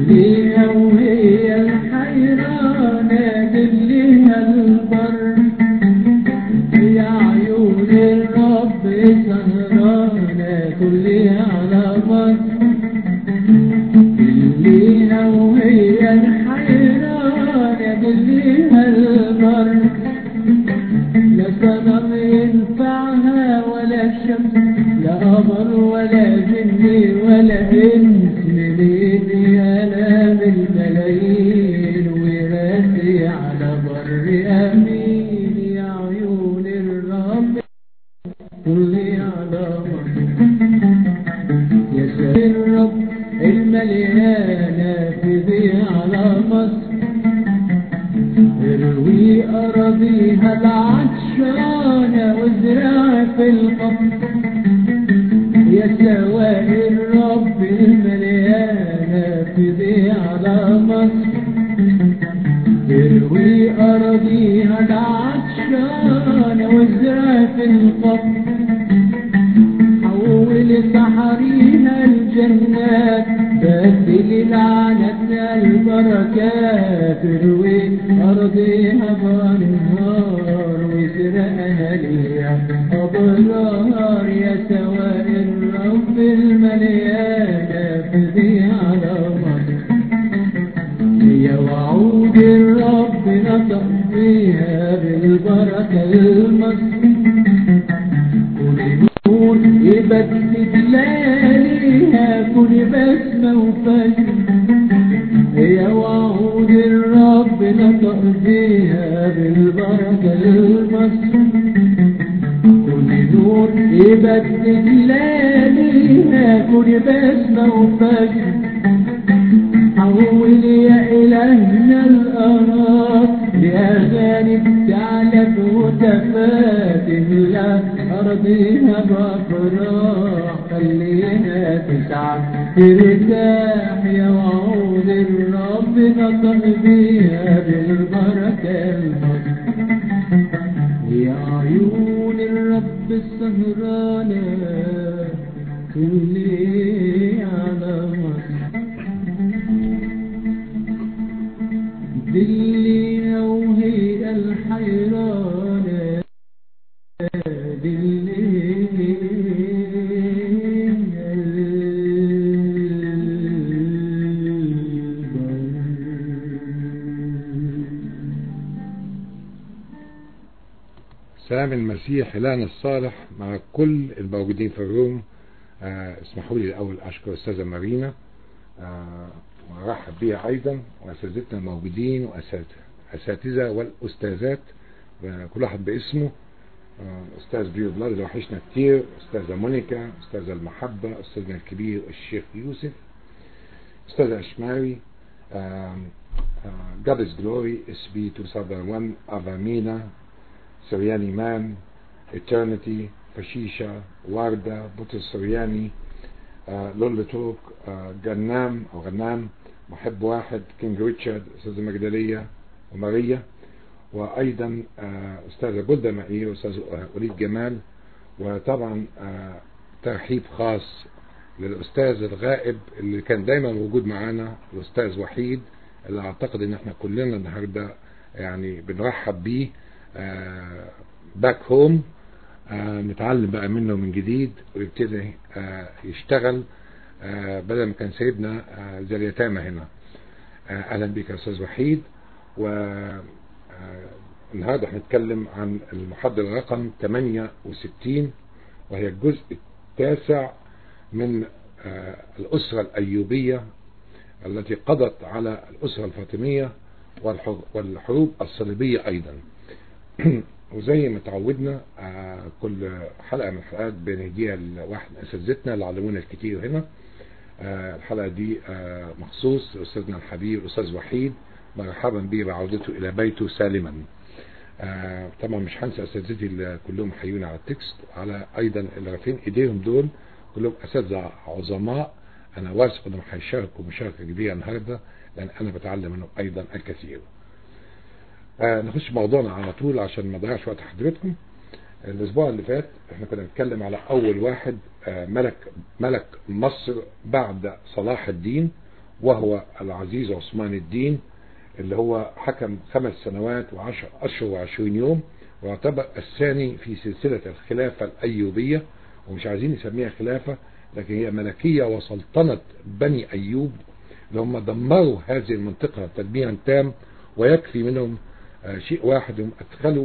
دليها وهي الحيرانة دليها البر يا عيون الرب سهرانة كلها على مر دليها وهي الحيرانة دليها البر لا صنم ينفعها ولا شمس لا قمر ولا جن ولا انس منين يا بالملايين وراسي على بر امين يا عيون الرب كلي على بر يا سيد الرب المليانة في ذي على مصر اروي أراضيها العطشانة وازرع في القبر يا سوائل رب المليانة في ذي على مصر اروي أراضيها العطشانة وازرع في القبر حول صحريها الجنات بدل لعنتنا البركات اروي أرضها بانهار وسرقها ليها أبرار يا سوائل رب المليانة في ذي على مصر هي وعود الرب نطق فيها بالبركة المصر كل نور يبدد لياليها كل بسمة وفجر هي وعود الرب نطق فيها بالبركة المصر كل نور يبدد لياليها كل بسمة وفجر حول يا إلهنا الأراض لأغاني تعلب وتفاتح لا أرضيها بأفراح خلينا تسعد ترتاح يا وعود الرب نطق بيها بالبركة المصر يا عيون الرب السهرانة كلي على مصر دلينا وهي الحيرانة سلام المسيح إلهنا الصالح مع كل الموجودين في الروم آه اسمحوا لي الأول أشكر أستاذة مارينا آه وأرحب بها أيضا وأساتذتنا الموجودين وأساتذة والأستاذات كل واحد باسمه آه أستاذ بيو بلاد اللي وحشنا كتير أستاذة مونيكا أستاذة المحبة أستاذنا الكبير الشيخ يوسف أستاذة أشماري God is Glory SB 2001 Avamina سرياني مان Eternity فشيشة وردة بطرس سرياني آه لولا توك آه جنام أو غنام محب واحد كينج ريتشارد أستاذة مجدلية وماريا وأيضا آه أستاذة جلدة مائير وأستاذ وليد جمال وطبعا ترحيب خاص للأستاذ الغائب اللي كان دايما موجود معانا الأستاذ وحيد اللي أعتقد إن احنا كلنا النهاردة يعني بنرحب بيه باك هوم نتعلم بقى منه من جديد ويبتدي آه يشتغل آه بدل ما كان سايبنا آه زي اليتامى هنا اهلا بك يا استاذ وحيد و النهارده هنتكلم عن المحاضرة رقم 68 وهي الجزء التاسع من الأسرة الأيوبية التي قضت على الأسرة الفاطمية والحروب الصليبية أيضا وزي ما تعودنا كل حلقة من الحلقات بنهديها لواحد من أساتذتنا اللي علمونا الكتير هنا الحلقة دي مخصوص أستاذنا الحبيب أستاذ وحيد مرحبا به بعودته إلى بيته سالما طبعا مش هنسى أساتذتي اللي كلهم حيوني على التكست وعلى أيضا اللي رافعين إيديهم دول كلهم أساتذة عظماء أنا واثق أنهم هيشاركوا مشاركة كبيرة النهاردة لأن أنا بتعلم منهم أيضا الكثير آه نخش موضوعنا على طول عشان ما نضيعش وقت حضرتكم الاسبوع اللي فات احنا كنا بنتكلم على اول واحد آه ملك ملك مصر بعد صلاح الدين وهو العزيز عثمان الدين اللي هو حكم خمس سنوات وعشر أشهر وعشرين يوم ويعتبر الثاني في سلسلة الخلافة الأيوبية ومش عايزين نسميها خلافة لكن هي ملكية وسلطنة بني أيوب اللي هم دمروا هذه المنطقة تدميرا تام ويكفي منهم شيء واحد هم أدخلوا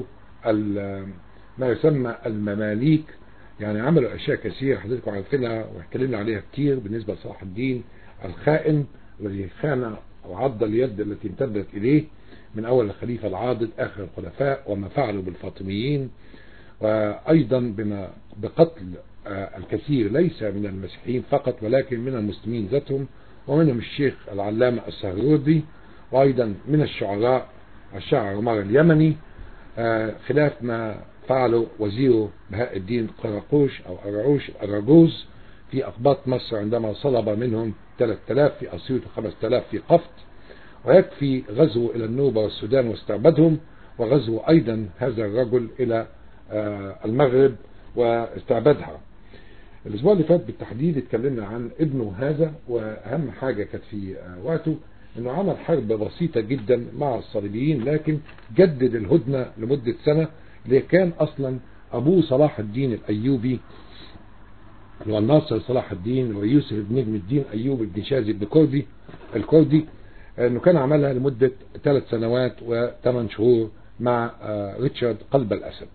ما يسمى المماليك يعني عملوا أشياء كثيرة حضرتكم عارفينها واتكلمنا عليها كتير بالنسبة لصلاح الدين الخائن الذي خان وعض اليد التي امتدت إليه من أول الخليفة العاضد آخر الخلفاء وما فعلوا بالفاطميين وأيضا بما بقتل الكثير ليس من المسيحيين فقط ولكن من المسلمين ذاتهم ومنهم الشيخ العلامة السهرودي وأيضا من الشعراء الشاعر عمر اليمني خلاف ما فعله وزيره بهاء الدين قراقوش أو أرعوش الأراجوز في أقباط مصر عندما صلب منهم 3000 في أسيوط و5000 في قفط ويكفي غزو إلى النوبة والسودان واستعبادهم وغزو أيضا هذا الرجل إلى المغرب واستعبادها الأسبوع اللي فات بالتحديد اتكلمنا عن ابنه هذا وأهم حاجة كانت في وقته انه عمل حرب بسيطة جدا مع الصليبيين لكن جدد الهدنة لمدة سنة اللي كان اصلا ابوه صلاح الدين الايوبي اللي هو الناصر صلاح الدين ويوسف بن نجم الدين ايوب بن شاذي بن كردي الكردي انه كان عملها لمدة ثلاث سنوات وثمان شهور مع ريتشارد قلب الاسد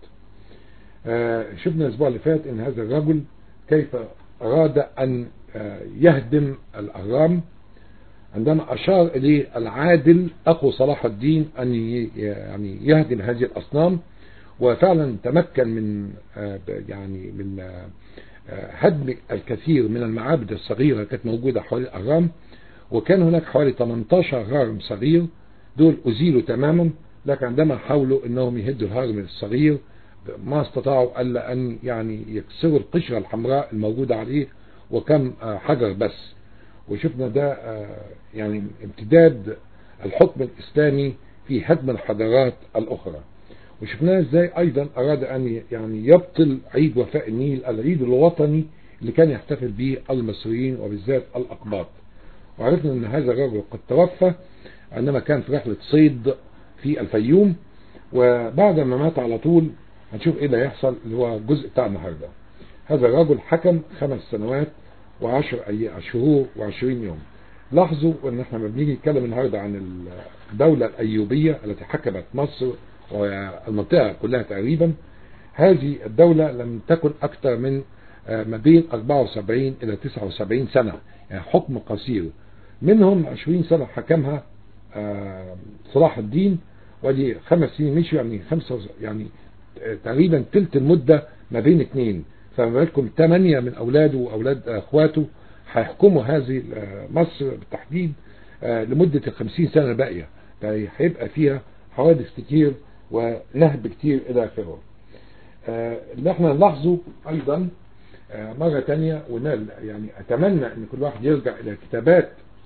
شفنا الاسبوع اللي فات ان هذا الرجل كيف اراد ان يهدم الاهرام عندما أشار إليه العادل أخو صلاح الدين أن يعني يهدم هذه الأصنام وفعلا تمكن من يعني من هدم الكثير من المعابد الصغيرة كانت موجودة حوالي الأهرام وكان هناك حوالي 18 هرم صغير دول أزيلوا تماما لكن عندما حاولوا أنهم يهدوا الهرم الصغير ما استطاعوا ألا أن يعني يكسروا القشرة الحمراء الموجودة عليه وكم حجر بس وشفنا ده يعني امتداد الحكم الإسلامي في هدم الحضارات الأخرى وشفناه ازاي أيضا أراد أن يعني يبطل عيد وفاء النيل العيد الوطني اللي كان يحتفل به المصريين وبالذات الأقباط وعرفنا أن هذا الرجل قد توفى عندما كان في رحلة صيد في الفيوم وبعد ما مات على طول هنشوف ايه اللي هيحصل اللي هو الجزء بتاع النهارده هذا الرجل حكم خمس سنوات وعشر شهور وعشرين يوم لاحظوا ان احنا لما بنيجي نتكلم النهارده عن الدولة الايوبية التي حكمت مصر والمنطقة كلها تقريبا هذه الدولة لم تكن اكثر من ما بين 74 الى 79 سنة يعني حكم قصير منهم 20 سنة حكمها صلاح الدين ودي خمس سنين مشوا يعني خمسة يعني تقريبا تلت المدة ما بين اثنين فما بالكم ثمانية من أولاده وأولاد أخواته هيحكموا هذه مصر بالتحديد لمدة الخمسين سنة الباقية هيبقى فيها حوادث كتير ونهب كتير إلى آخره اللي احنا نلاحظه أيضا مرة تانية يعني أتمنى أن كل واحد يرجع إلى كتابات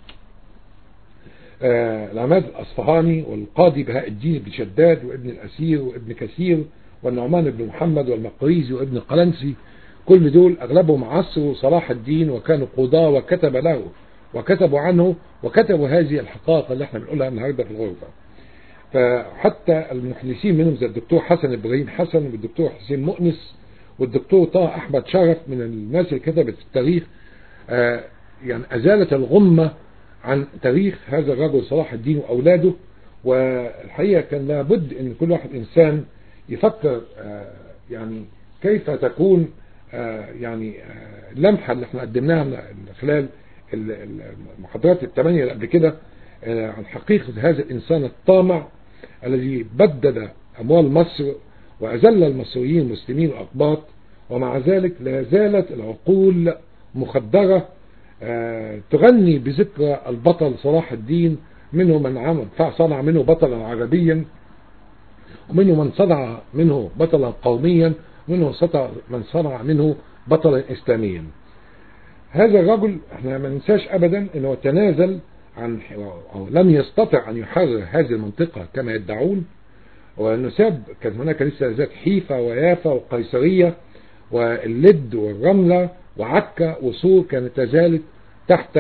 العماد الأصفهاني والقاضي بهاء الدين بن شداد وابن الأسير وابن كثير والنعمان بن محمد والمقريزي وابن قلنسي كل دول أغلبهم عصروا صلاح الدين وكانوا قضاة وكتب له وكتبوا عنه وكتبوا هذه الحقائق اللي احنا بنقولها النهاردة في الغرفة فحتى المحدثين منهم زي الدكتور حسن إبراهيم حسن والدكتور حسين مؤنس والدكتور طه أحمد شرف من الناس اللي كتبت التاريخ آه يعني أزالت الغمة عن تاريخ هذا الرجل صلاح الدين وأولاده والحقيقة كان لابد أن كل واحد إنسان يفكر آه يعني كيف تكون آه يعني اللمحة اللي احنا قدمناها من خلال المحاضرات الثمانية اللي قبل كده عن حقيقة هذا الإنسان الطامع الذي بدد أموال مصر وأذل المصريين المسلمين وأقباط ومع ذلك لا زالت العقول مخدرة تغني بذكرى البطل صلاح الدين منه من عمل صنع منه بطلا عربيا ومنه من صنع منه بطلا قوميا منه من صنع منه بطلا إسلاميا هذا الرجل احنا ما ننساش أبدا أنه تنازل عن أو لم يستطع أن يحرر هذه المنطقة كما يدعون وأنه ساب كان هناك لسه ذات حيفا ويافا وقيصرية واللد والرملة وعكا وصور كانت تزالت تحت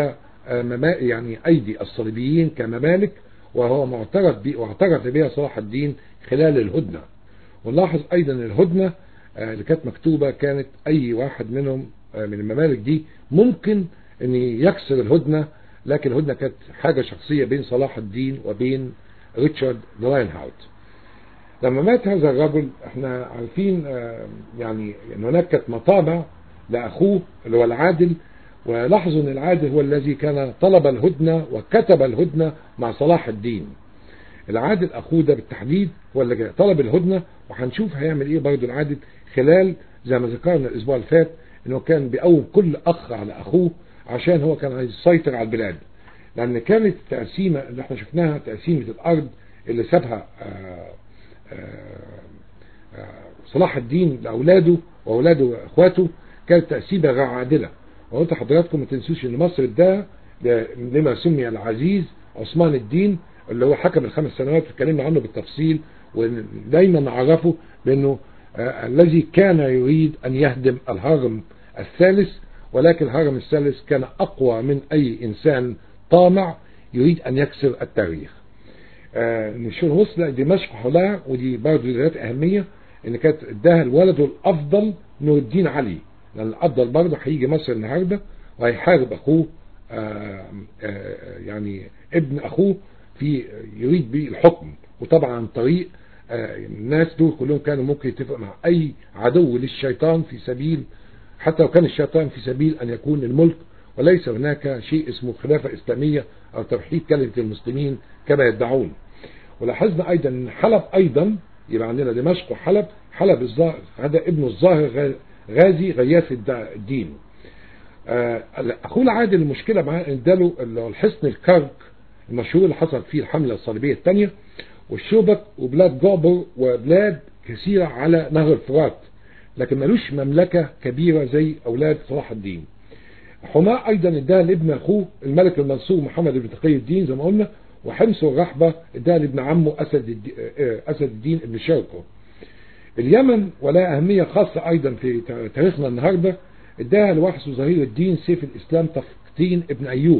يعني أيدي الصليبيين كممالك وهو معترف به واعترف بها صلاح الدين خلال الهدنة ونلاحظ أيضا الهدنة اللي كانت مكتوبة كانت أي واحد منهم من الممالك دي ممكن أن يكسر الهدنة لكن الهدنة كانت حاجة شخصية بين صلاح الدين وبين ريتشارد لاينهاوت لما مات هذا الرجل احنا عارفين يعني ان هناك كانت مطابع لاخوه اللي هو العادل ولاحظوا ان العادل هو الذي كان طلب الهدنة وكتب الهدنة مع صلاح الدين العادل اخوه ده بالتحديد هو اللي طلب الهدنة وهنشوف هيعمل ايه برضه العادل خلال زي ما ذكرنا الاسبوع اللي فات انه كان بيقوم كل اخ على اخوه عشان هو كان عايز يسيطر على البلاد لان كانت التقسيمه اللي احنا شفناها تقسيمه الارض اللي سابها صلاح الدين لاولاده واولاده واخواته كانت تقسيمه غير عادله وقلت لحضراتكم ما تنسوش ان مصر اداها لما سمي العزيز عثمان الدين اللي هو حكم الخمس سنوات اتكلمنا عنه بالتفصيل ودايما نعرفه بانه آه الذي كان يريد ان يهدم الهرم الثالث ولكن الهرم الثالث كان اقوى من اي انسان طامع يريد ان يكسر التاريخ آه نشون وصل دمشق حولها ودي برضه ذات اهميه ان كانت اداها الولد الافضل نور الدين علي لان الافضل برضه هيجي مصر النهارده وهيحارب اخوه آه يعني ابن اخوه في يريد به الحكم وطبعا عن طريق الناس دول كلهم كانوا ممكن يتفق مع اي عدو للشيطان في سبيل حتى لو كان الشيطان في سبيل ان يكون الملك وليس هناك شيء اسمه خلافة اسلامية او توحيد كلمة المسلمين كما يدعون ولاحظنا ايضا ان حلب ايضا يبقى عندنا دمشق وحلب حلب الظاهر هذا ابن الظاهر غازي غياث الدين اخوه العادل المشكلة معاه ان اداله الحصن الكرك المشهور اللي حصل فيه الحملة الصليبية الثانية والشوبك وبلاد جعبر وبلاد كثيرة على نهر الفرات لكن ملوش مملكة كبيرة زي أولاد صلاح الدين حماة أيضا اداها لابن أخوه الملك المنصور محمد بن تقي الدين زي ما قلنا وحمص والرحبة اداها لابن عمه أسد الدين, أسد الدين ابن شرقه اليمن ولا أهمية خاصة أيضا في تاريخنا النهاردة اداها لوحس ظهير الدين سيف الإسلام تفقتين ابن أيوب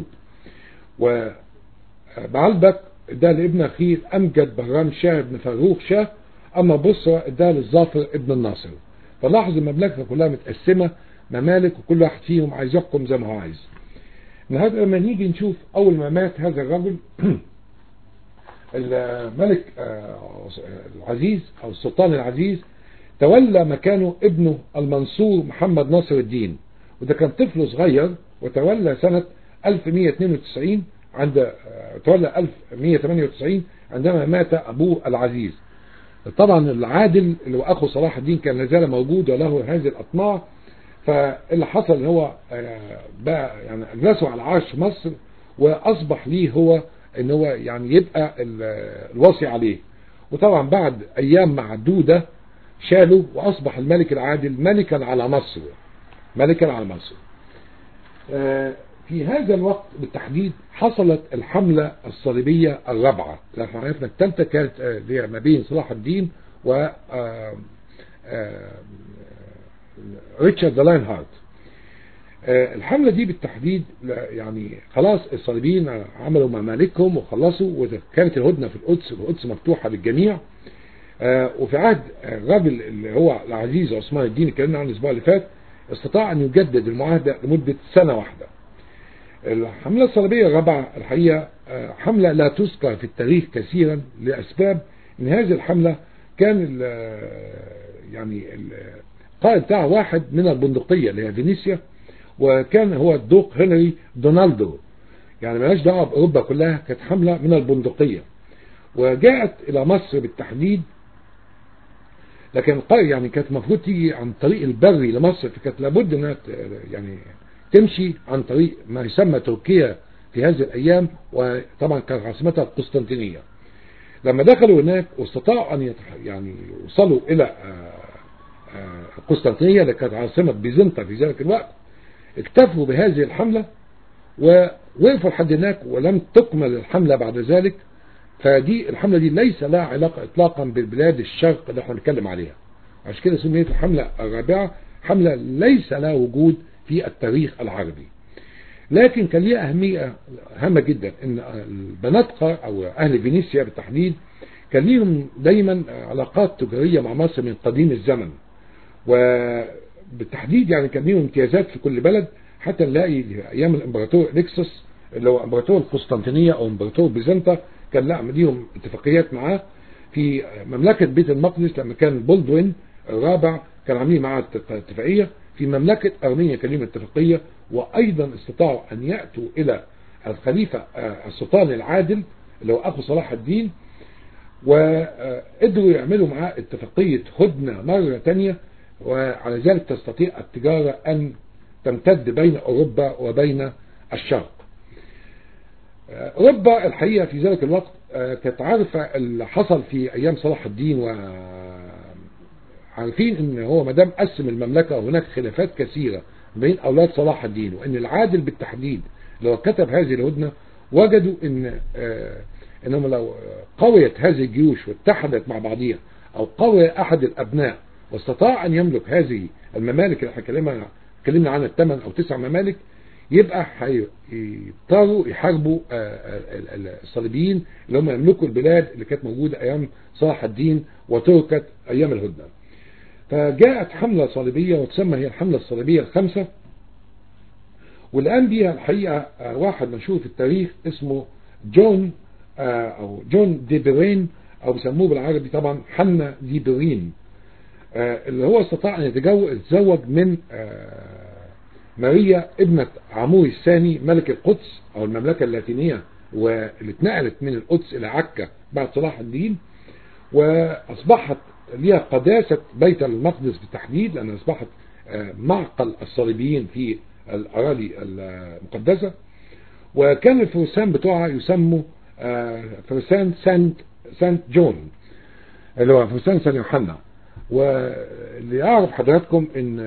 وبعلبك اداها لابن أخيه أمجد بهرام شاه ابن فاروق شاه أما بصرة اداها للظافر ابن الناصر فلاحظ المملكة كلها متقسمة ممالك وكل واحد فيهم عايز يحكم زي ما هو عايز النهارده لما نيجي نشوف أول ما مات هذا الرجل الملك العزيز أو السلطان العزيز تولى مكانه ابنه المنصور محمد ناصر الدين وده كان طفل صغير وتولى سنة 1192 عند تولى 1198 عندما مات أبوه العزيز طبعا العادل اللي هو أخو صلاح الدين كان لازال موجود وله هذه الأطماع فاللي حصل ان هو بقى يعني اجلسوا على عرش مصر واصبح ليه هو ان هو يعني يبقى الوصي عليه وطبعا بعد ايام معدودة شالوا واصبح الملك العادل ملكا على مصر ملكا على مصر في هذا الوقت بالتحديد حصلت الحملة الصليبية الرابعة احنا عرفنا الثالثة كانت ما بين صلاح الدين و ريتشارد لاينهارت الحملة دي بالتحديد يعني خلاص الصليبيين عملوا ممالكهم وخلصوا وكانت الهدنة في القدس القدس مفتوحة للجميع وفي عهد الراجل اللي هو العزيز عثمان الدين اتكلمنا عنه الاسبوع اللي فات استطاع ان يجدد المعاهدة لمدة سنة واحدة الحملة الصليبية الرابعة الحقيقة حملة لا تذكر في التاريخ كثيرا لأسباب ان هذه الحملة كان ال يعني القائد بتاعها واحد من البندقية اللي هي فينيسيا وكان هو الدوق هنري دونالدو يعني ملاش دعوة بأوروبا كلها كانت حملة من البندقية وجاءت إلى مصر بالتحديد لكن يعني كانت المفروض تيجي عن طريق البري لمصر فكانت لابد انها يعني تمشي عن طريق ما يسمى تركيا في هذه الأيام وطبعا كانت عاصمتها القسطنطينية لما دخلوا هناك واستطاعوا أن يعني يوصلوا إلى القسطنطينية اللي كانت عاصمة بيزنطة في ذلك الوقت اكتفوا بهذه الحملة ووقفوا لحد هناك ولم تكمل الحملة بعد ذلك فدي الحملة دي ليس لها علاقة اطلاقا بالبلاد الشرق اللي احنا بنتكلم عليها عشان كده سميت الحملة الرابعة حملة ليس لها وجود في التاريخ العربي لكن كان ليها أهمية هامة جدا إن البناتقة أو أهل فينيسيا بالتحديد كان ليهم دايما علاقات تجارية مع مصر من قديم الزمن وبالتحديد يعني كان ليهم امتيازات في كل بلد حتى نلاقي أيام الإمبراطور إليكسوس اللي هو إمبراطور القسطنطينية أو إمبراطور بيزنطة كان لا ليهم اتفاقيات معاه في مملكة بيت المقدس لما كان بولدوين الرابع كان عاملين معاه اتفاقية في مملكة أرمينيا كان لهم اتفاقية وأيضا استطاعوا أن يأتوا إلى الخليفة السلطان العادل اللي هو أخو صلاح الدين وقدروا يعملوا معاه اتفاقية هدنة مرة تانية وعلى ذلك تستطيع التجارة أن تمتد بين أوروبا وبين الشرق أوروبا الحقيقة في ذلك الوقت كانت عارفة اللي حصل في أيام صلاح الدين وعارفين ان هو مدام قسم المملكة وهناك خلافات كثيرة بين أولاد صلاح الدين وأن العادل بالتحديد لو كتب هذه الهدنة وجدوا ان انهم لو قويت هذه الجيوش واتحدت مع بعضها او قوي احد الابناء واستطاع ان يملك هذه الممالك اللي احنا اتكلمنا عنها الثمان او تسع ممالك يبقى هيضطروا يحاربوا الصليبيين اللي هم يملكوا البلاد اللي كانت موجودة ايام صلاح الدين وتركت ايام الهدنة فجاءت حملة صليبية وتسمى هي الحملة الصليبية الخامسة والآن بيها الحقيقة واحد مشهور في التاريخ اسمه جون أو جون ديبرين أو بيسموه بالعربي طبعا حنا ديبرين اللي هو استطاع أن يتزوج من ماريا ابنة عموري الثاني ملك القدس أو المملكة اللاتينية واللي اتنقلت من القدس إلى عكا بعد صلاح الدين وأصبحت ليها قداسة بيت المقدس بالتحديد لأنها أصبحت معقل الصليبيين في الأراضي المقدسة وكان الفرسان بتوعها يسموا فرسان سانت سانت جون اللي هو فرسان سان يوحنا واللي يعرف حضراتكم ان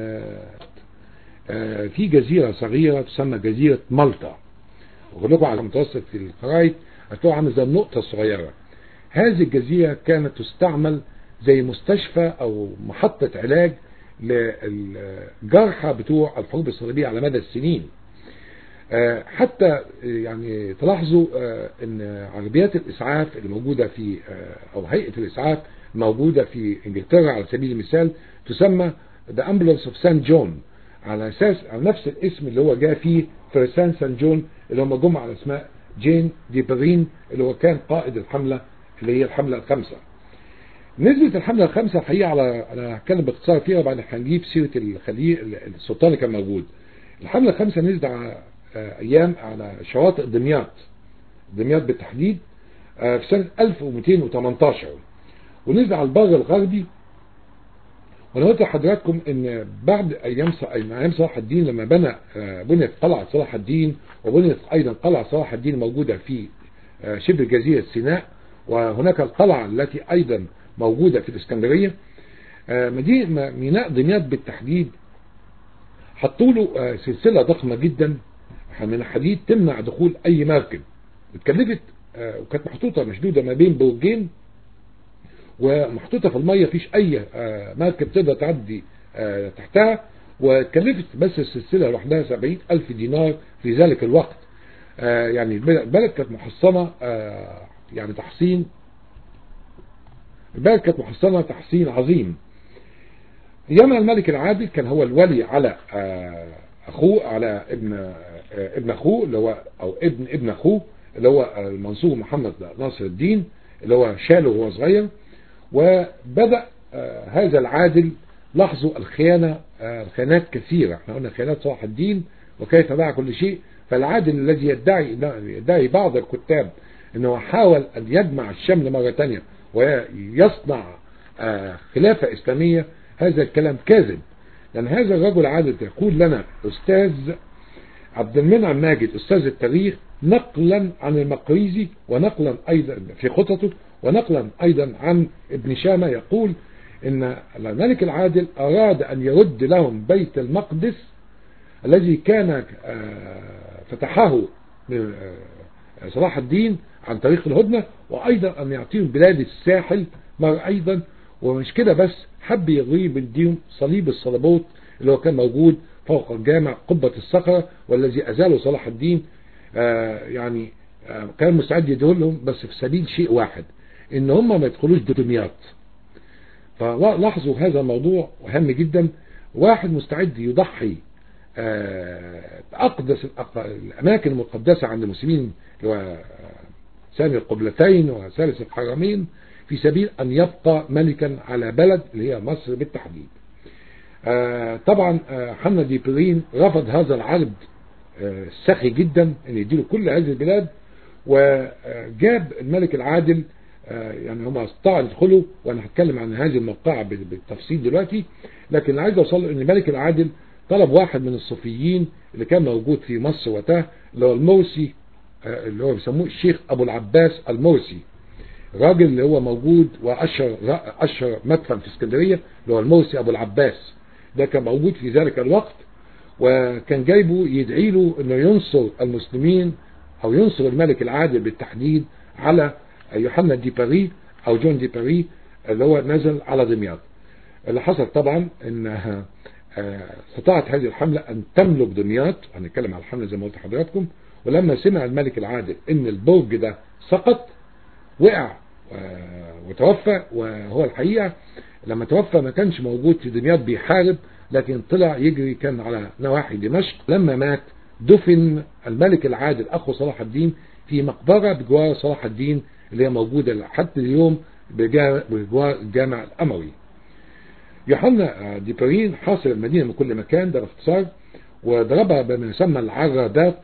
في جزيرة صغيرة تسمى جزيرة مالطا وقول لكم على المتوسط في الخرائط هتلاقوا عامل زي النقطة الصغيرة هذه الجزيرة كانت تستعمل زي مستشفى او محطة علاج للجرحى بتوع الحروب الصليبية على مدى السنين حتى يعني تلاحظوا ان عربيات الاسعاف اللي موجودة في او هيئة الاسعاف موجودة في انجلترا على سبيل المثال تسمى The Ambulance of St. John على اساس على نفس الاسم اللي هو جاء فيه فرسان سان جون اللي هم جم على اسماء جين ديبرين اللي هو كان قائد الحملة اللي هي الحملة الخامسة نزلت الحملة الخامسة الحقيقة على أنا هتكلم باختصار فيها وبعدين هنجيب سيرة الخليل السلطان اللي كان موجود الحملة الخامسة نزلت على أيام على شواطئ دمياط دمياط بالتحديد في سنة 1218 ونزل على البر الغربي وانا قلت لحضراتكم ان بعد ايام ايام صلاح الدين لما بنى بنيت قلعه صلاح الدين وبنيت ايضا قلعه صلاح الدين موجوده في شبه جزيره سيناء وهناك القلعه التي ايضا موجوده في الاسكندريه مدينه ميناء دمياط بالتحديد حطوا له سلسله ضخمه جدا من الحديد تمنع دخول اي مركب اتكلفت وكانت محطوطه مشدوده ما بين برجين ومحطوطة في المية فيش اي مركب تقدر تعدي تحتها وكلفت بس السلسلة لوحدها سبعين الف دينار في ذلك الوقت يعني البلد كانت محصنة يعني تحصين البلد كانت محصنة تحصين عظيم ايام الملك العادل كان هو الولي على اخوه على ابن ابن اخوه اللي هو او ابن ابن اخوه اللي هو المنصور محمد ناصر الدين اللي هو شاله وهو صغير وبدأ هذا العادل لاحظوا الخيانة الخيانات كثيرة احنا قلنا خيانات صلاح الدين وكيف باع كل شيء فالعادل الذي يدعي يدعي بعض الكتاب انه حاول ان يجمع الشمل مرة تانية ويصنع خلافة اسلامية هذا الكلام كاذب لان هذا الرجل عادل يقول لنا استاذ عبد المنعم ماجد استاذ التاريخ نقلا عن المقريزي ونقلا ايضا في خططه ونقلا ايضا عن ابن شامة يقول ان الملك العادل اراد ان يرد لهم بيت المقدس الذي كان فتحه صلاح الدين عن طريق الهدنة وايضا ان يعطيهم بلاد الساحل مرة ايضا ومش كده بس حب يغيب الديهم صليب الصليبوت اللي هو كان موجود فوق الجامع قبة الصخرة والذي أزاله صلاح الدين آه يعني آه كان مستعد يدهلهم بس في سبيل شيء واحد ان هم ما يدخلوش دمياط فلاحظوا هذا الموضوع مهم جدا واحد مستعد يضحي أقدس الأماكن المقدسة عند المسلمين اللي هو ثاني القبلتين وثالث الحرمين في سبيل أن يبقى ملكا على بلد اللي هي مصر بالتحديد طبعا حنا ديبرين رفض هذا العرض السخي جدا ان يديله كل هذه البلاد وجاب الملك العادل يعني هم استطاعوا يدخلوا وانا هتكلم عن هذه الموقعة بالتفصيل دلوقتي لكن اللي عايز اوصل ان الملك العادل طلب واحد من الصوفيين اللي كان موجود في مصر وقتها اللي هو الموسي اللي هو بيسموه الشيخ ابو العباس الموسي الراجل اللي هو موجود واشهر اشهر مدفن في اسكندريه اللي هو الموسي ابو العباس ده كان موجود في ذلك الوقت وكان جايبه يدعي له انه ينصر المسلمين او ينصر الملك العادل بالتحديد على يوحنا دي باري او جون دي باري اللي هو نزل على دمياط اللي حصل طبعا ان استطاعت هذه الحملة ان تملك دمياط هنتكلم على الحملة زي ما قلت لحضراتكم ولما سمع الملك العادل ان البرج ده سقط وقع وتوفى وهو الحقيقة لما توفى ما كانش موجود في دمياط بيحارب لكن طلع يجري كان على نواحي دمشق لما مات دفن الملك العادل اخو صلاح الدين في مقبرة بجوار صلاح الدين اللي هي موجودة حتى اليوم بجوار الجامع الأموي يوحنا ديبرين حاصر المدينة من كل مكان ده باختصار وضربها بما يسمى العرادات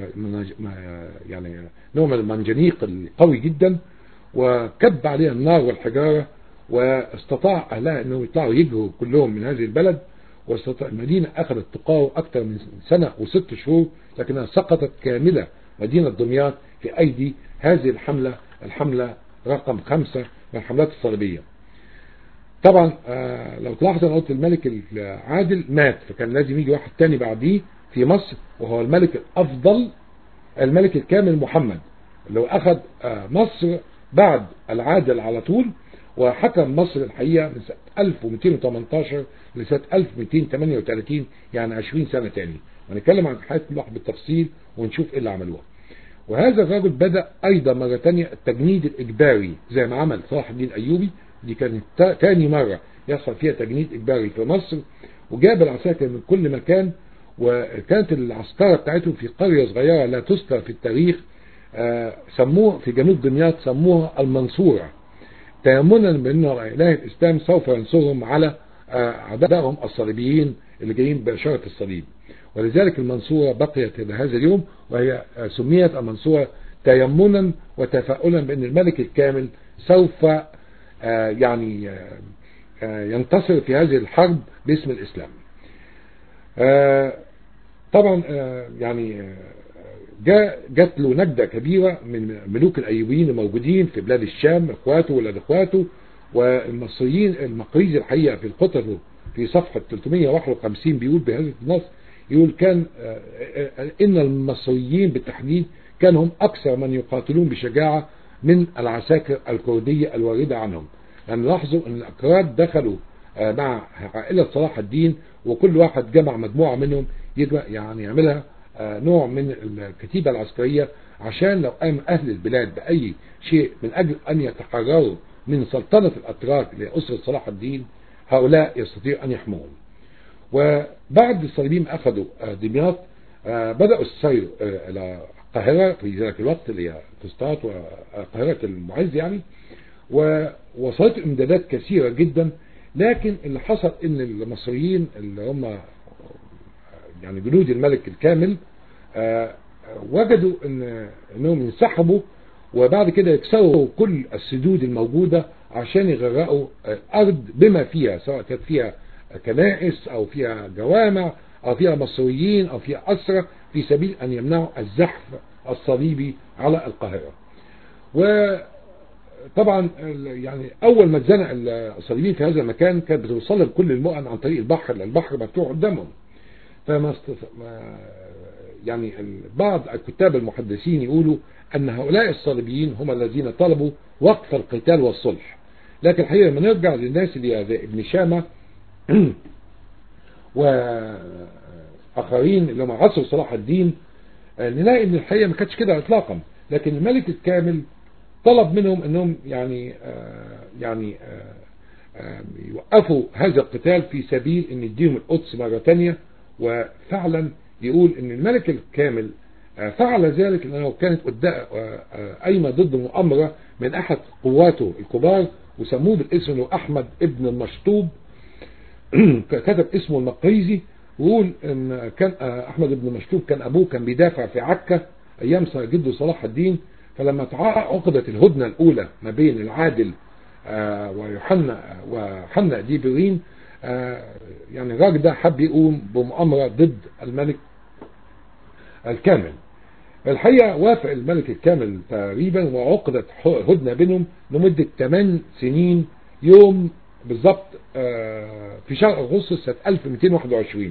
يعني نوع من المنجنيق القوي جدا وكب عليها النار والحجارة واستطاع أهلها أنهم يطلعوا يجروا كلهم من هذه البلد واستطاع المدينة أخذت تقاوم أكثر من سنة وست شهور لكنها سقطت كاملة مدينة دمياط في أيدي هذه الحملة الحملة رقم خمسة من الحملات الصليبية طبعا آه لو تلاحظ انا قلت الملك العادل مات فكان لازم يجي واحد تاني بعديه في مصر وهو الملك الافضل الملك الكامل محمد اللي هو اخذ آه مصر بعد العادل على طول وحكم مصر الحقيقة من سنة 1218 لسنة 1238 يعني 20 سنة تاني ونتكلم عن حياة كل واحد بالتفصيل ونشوف ايه اللي عملوها وهذا الرجل بدأ أيضا مرة تانية التجنيد الإجباري زي ما عمل صلاح الدين أيوبي دي كانت تاني مرة يحصل فيها تجنيد إجباري في مصر وجاب العساكر من كل مكان وكانت العسكرة بتاعتهم في قرية صغيرة لا تذكر في التاريخ آه سموها في جنوب دمياط سموها المنصورة تيمنا بأن إله الإسلام سوف ينصرهم على آه أعدائهم الصليبيين اللي جايين بإشارة الصليب ولذلك المنصورة بقيت إلى هذا اليوم وهي سميت المنصورة تيمنا وتفاؤلا بأن الملك الكامل سوف يعني ينتصر في هذه الحرب باسم الإسلام طبعا يعني جاء جات له نجدة كبيرة من ملوك الأيوبيين الموجودين في بلاد الشام إخواته ولاد إخواته والمصريين المقريزي الحقيقة في القطر في صفحة 351 بيقول بهذا النص يقول كان إن المصريين بالتحديد كانوا هم أكثر من يقاتلون بشجاعة من العساكر الكردية الواردة عنهم لأن يعني لاحظوا أن الأكراد دخلوا مع عائلة صلاح الدين وكل واحد جمع مجموعة منهم يعني يعملها نوع من الكتيبة العسكرية عشان لو قام أهل البلاد بأي شيء من أجل أن يتحرروا من سلطنة الأتراك لأسرة صلاح الدين هؤلاء يستطيع أن يحموهم وبعد الصليبيين أخذوا دمياط بدأوا السير إلى القاهرة في ذلك الوقت اللي هي فسطاط وقاهرة المعز يعني ووصلت امدادات كثيرة جدا لكن اللي حصل ان المصريين اللي هم يعني جنود الملك الكامل وجدوا ان انهم ينسحبوا وبعد كده يكسروا كل السدود الموجودة عشان يغرقوا الارض بما فيها سواء كانت فيها كنائس او فيها جوامع او فيها مصريين او فيها اسرى في سبيل ان يمنعوا الزحف الصليبي على القاهرة وطبعا يعني اول ما اتزنق الصليبيين في هذا المكان كانت بتوصل كل المؤن عن طريق البحر لان البحر مفتوح قدامهم فما استف... يعني بعض الكتاب المحدثين يقولوا ان هؤلاء الصليبيين هم الذين طلبوا وقف القتال والصلح لكن الحقيقة لما نرجع للناس اللي زي ابن شامة اخرين اللي هم عصر صلاح الدين آه، نلاقي ان الحقيقه ما كانتش كده اطلاقا لكن الملك الكامل طلب منهم انهم يعني آه، يعني آه، آه، يوقفوا هذا القتال في سبيل ان يديهم القدس مرة تانية وفعلا يقول ان الملك الكامل آه، فعل ذلك لانه كانت قدام آه، آه، قايمه ضد مؤامره من احد قواته الكبار وسموه بالاسم انه احمد ابن المشطوب كتب اسمه المقريزي ويقول ان كان آه، احمد بن مشطوب كان ابوه كان بيدافع في عكا ايام جده صلاح الدين فلما تع- عقدت الهدنه الاولى ما بين العادل آه، ويوحنا وحنا ديبرين آه، يعني الراجل ده حب يقوم بمؤامره ضد الملك الكامل الحقيقة وافق الملك الكامل تقريبا وعقدت هدنة بينهم لمدة 8 سنين يوم بالظبط آه، في شهر أغسطس سنة 1221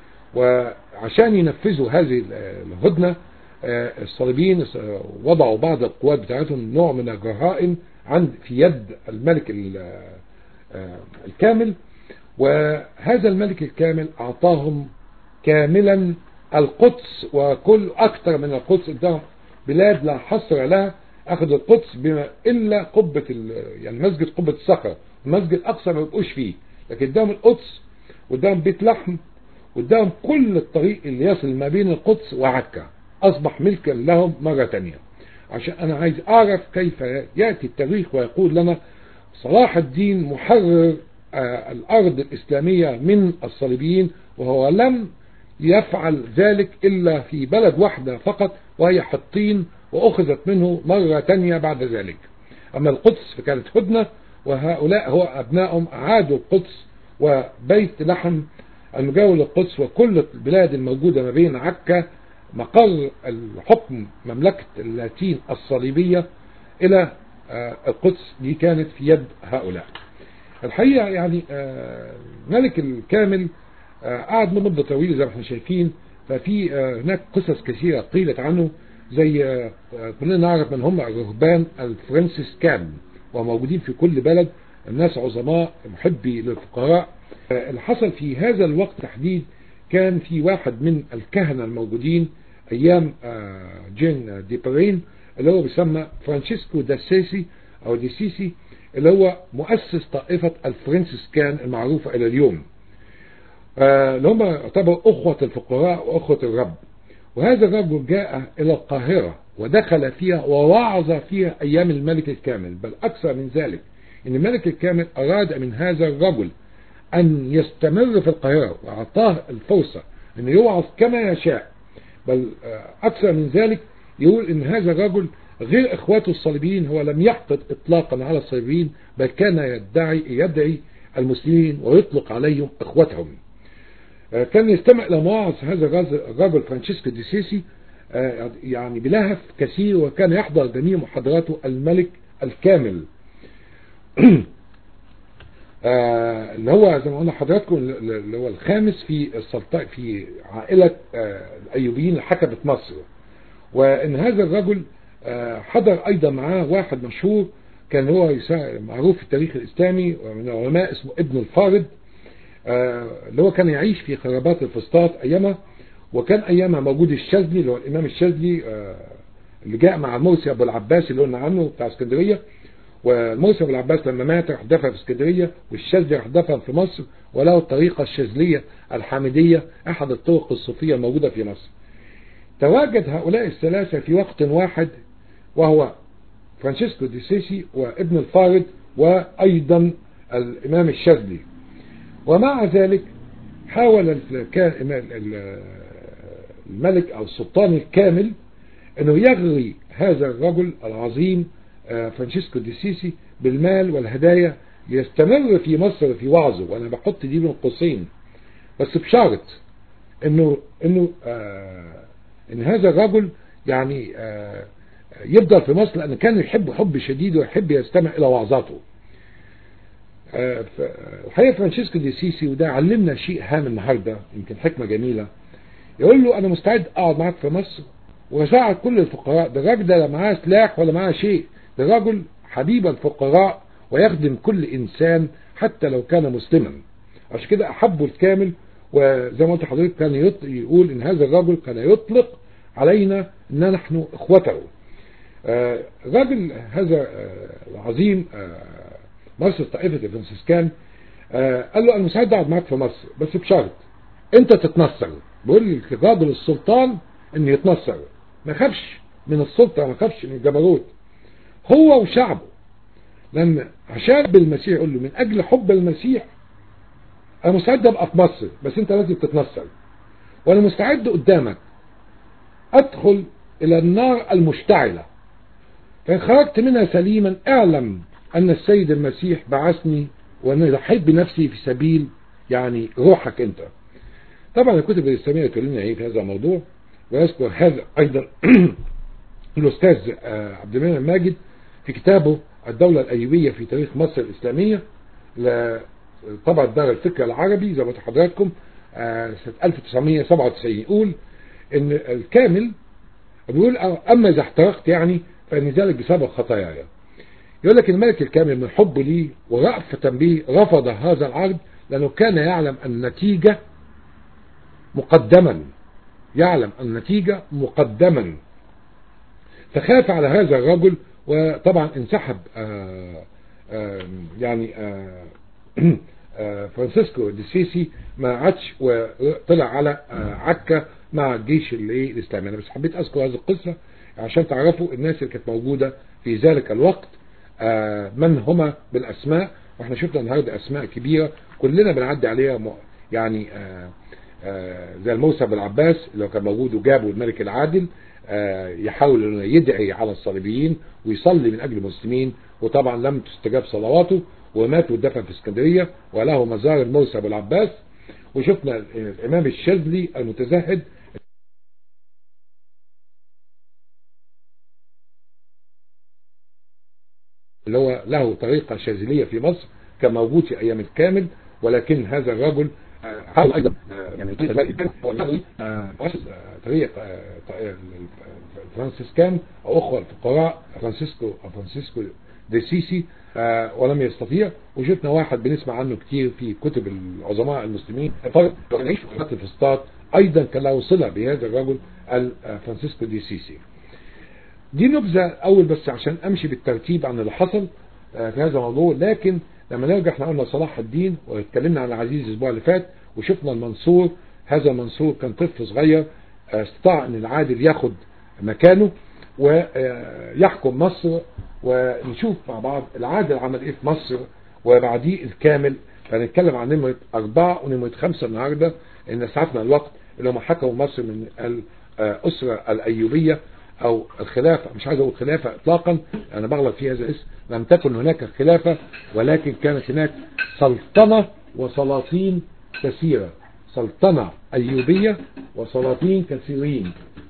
وعشان ينفذوا هذه الهدنة آه، الصليبيين وضعوا بعض القوات بتاعتهم نوع من الجرائم عند في يد الملك ال- آه، الكامل وهذا الملك الكامل أعطاهم كاملا القدس وكل أكثر من القدس اداهم بلاد لا حصر لها أخذ القدس بما إلا قبة ال- يعني مسجد قبة الصخرة المسجد الأقصى ما يبقوش فيه لكن اداهم القدس واداهم بيت لحم واداهم كل الطريق اللي يصل ما بين القدس وعكا أصبح ملكا لهم مرة تانية عشان أنا عايز أعرف كيف يأتي التاريخ ويقول لنا صلاح الدين محرر آه، الأرض الإسلامية من الصليبيين وهو لم يفعل ذلك إلا في بلد واحدة فقط وهي حطين وأخذت منه مرة تانية بعد ذلك أما القدس فكانت هدنة وهؤلاء هو أبنائهم أعادوا القدس وبيت لحم المجاور للقدس وكل البلاد الموجودة ما بين عكا مقر الحكم مملكة اللاتين الصليبية إلى آه، القدس دي كانت في يد هؤلاء الحقيقة يعني آه، الملك الكامل آه، قعد مدة طويلة زي ما احنا شايفين ففي آه، هناك قصص كثيرة قيلت عنه زي آه، آه، كلنا نعرف من هم الرهبان الفرنسيسكان وموجودين في كل بلد الناس عظماء محبي للفقراء آه، اللي حصل في هذا الوقت تحديد كان في واحد من الكهنة الموجودين أيام آه، جين ديبرين اللي هو بيسمى فرانشيسكو داسيسي أو ديسيسي اللي هو مؤسس طائفة الفرنسيسكان المعروفة إلى اليوم آه، اللي هم يعتبروا أخوة الفقراء وأخوة الرب وهذا الرجل جاء إلى القاهرة ودخل فيها ووعظ فيها أيام الملك الكامل بل أكثر من ذلك إن الملك الكامل أراد من هذا الرجل أن يستمر في القاهرة وأعطاه الفرصة أن يوعظ كما يشاء بل آه، أكثر من ذلك يقول إن هذا الرجل غير إخواته الصليبيين هو لم يحقد إطلاقا على الصليبيين بل كان يدعي يدعي المسلمين ويطلق عليهم إخوتهم آه، كان يستمع إلى مواعظ هذا الرجل- الرجل فرانشيسكو دي سيسي آه، يعني بلهف كثير وكان يحضر جميع محاضراته الملك الكامل آه، اللي هو زي ما قلنا حضراتكم اللي هو الخامس في السلطنة في عائلة آه، الأيوبيين اللي حكمت مصر وإن هذا الرجل آه، حضر أيضا معاه واحد مشهور كان هو يسا- معروف في التاريخ الإسلامي ومن العلماء اسمه ابن الفارض آه، اللي هو كان يعيش في خرابات الفسطاط أيامها وكان أيامها موجود الشاذلي اللي هو الإمام الشاذلي آه، اللي جاء مع الموسي أبو العباس اللي قلنا عنه بتاع اسكندرية والموسى بن العباس لما مات راح دفن في اسكندريه والشاذلي راح دفن في مصر وله الطريقه الشاذليه الحامديه احد الطرق الصوفيه الموجوده في مصر. تواجد هؤلاء الثلاثه في وقت واحد وهو فرانشيسكو دي سيسي وابن الفارض وايضا الامام الشاذلي. ومع ذلك حاول الك- ال- الملك او السلطان الكامل انه يغري هذا الرجل العظيم آه، فرانشيسكو دي سيسي بالمال والهدايا ليستمر في مصر في وعظه وانا بحط دي بين قوسين بس بشرط انه انه آه ان هذا الرجل يعني آه يفضل في مصر لان كان يحب حب شديد ويحب يستمع الى وعظاته آه، ف- الحقيقه فرانشيسكو دي سيسي وده علمنا شيء هام النهارده يمكن حكمه جميله يقول له انا مستعد اقعد معاك في مصر واساعد كل الفقراء ده الراجل ده لا معاه سلاح ولا معاه شيء ده رجل حبيب الفقراء ويخدم كل انسان حتى لو كان مسلما عشان كده احبه الكامل وزي ما قلت لحضرتك كان يط- يقول ان هذا الرجل كان يطلق علينا ان نحن اخوته آه، الراجل هذا آه، العظيم آه، مرسل طائفة الفرنسيسكان آه، قال له انا مستعد اقعد معاك في مصر بس بشرط انت تتنصر بيقول لراجل السلطان ان يتنصر ما خافش من السلطة ما خافش من الجبروت هو وشعبه لان عشان بالمسيح يقول له من اجل حب المسيح انا مستعد ابقى في مصر بس انت لازم تتنصر وانا مستعد قدامك ادخل الى النار المشتعلة فان خرجت منها سليما اعلم ان السيد المسيح بعثني وانا ضحيت بنفسي في سبيل يعني روحك انت طبعا الكتب الاسلاميه تقول لنا ايه في هذا الموضوع ويذكر هذا ايضا الاستاذ آه، عبد المنعم ماجد في كتابه الدوله الايوبيه في تاريخ مصر الاسلاميه ل- طبعا دار الفكر العربي زي ما قلت لحضراتكم آه، سنه 1997 يقول ان الكامل بيقول اما اذا احترقت يعني فان ذلك بسبب خطاياي يقول لك الملك الكامل من حبه لي ورأفة به رفض هذا العرض لأنه كان يعلم النتيجة مقدما يعلم النتيجة مقدما فخاف على هذا الرجل وطبعا انسحب آآ آآ يعني آآ آآ فرانسيسكو دي سيسي ما عادش وطلع على عكا مع الجيش الايه الاسلامي انا بس حبيت اذكر هذه القصه عشان تعرفوا الناس اللي كانت موجوده في ذلك الوقت من هما بالاسماء واحنا شفنا النهارده اسماء كبيره كلنا بنعدي عليها يعني زي الموسى بن عباس اللي كان موجود وجابه الملك العادل يحاول انه يدعي على الصليبيين ويصلي من اجل المسلمين وطبعا لم تستجاب صلواته ومات ودفن في اسكندريه وله مزار موسى بن عباس وشفنا الامام الشاذلي المتزهد اللي هو له طريقة شاذلية في مصر كان موجود في أيام الكامل ولكن هذا الرجل حاول أيضا يعني طريق فرانسيسكان أو أخوة الفقراء فرانسيسكو أو فرانسيسكو دي سيسي ولم يستطيع وشفنا واحد بنسمع عنه كتير في كتب العظماء المسلمين يعيش في خط الفسطاط أيضا كان له صلة بهذا الرجل فرانسيسكو دي سيسي دي نبذة أول بس عشان أمشي بالترتيب عن اللي حصل في هذا الموضوع لكن لما نرجع احنا قلنا صلاح الدين واتكلمنا عن العزيز الأسبوع اللي فات وشفنا المنصور هذا المنصور كان طفل صغير استطاع أن العادل ياخد مكانه ويحكم مصر ونشوف مع بعض العادل عمل ايه في مصر وبعديه الكامل فنتكلم عن نمرة أربعة ونمرة خمسة النهاردة إن ساعتنا الوقت اللي هم حكموا مصر من الأسرة الأيوبية او الخلافة مش عايز اقول خلافة اطلاقا انا بغلط في هذا الاسم لم تكن هناك خلافة ولكن كانت هناك سلطنة وسلاطين كثيرة سلطنة ايوبية وسلاطين كثيرين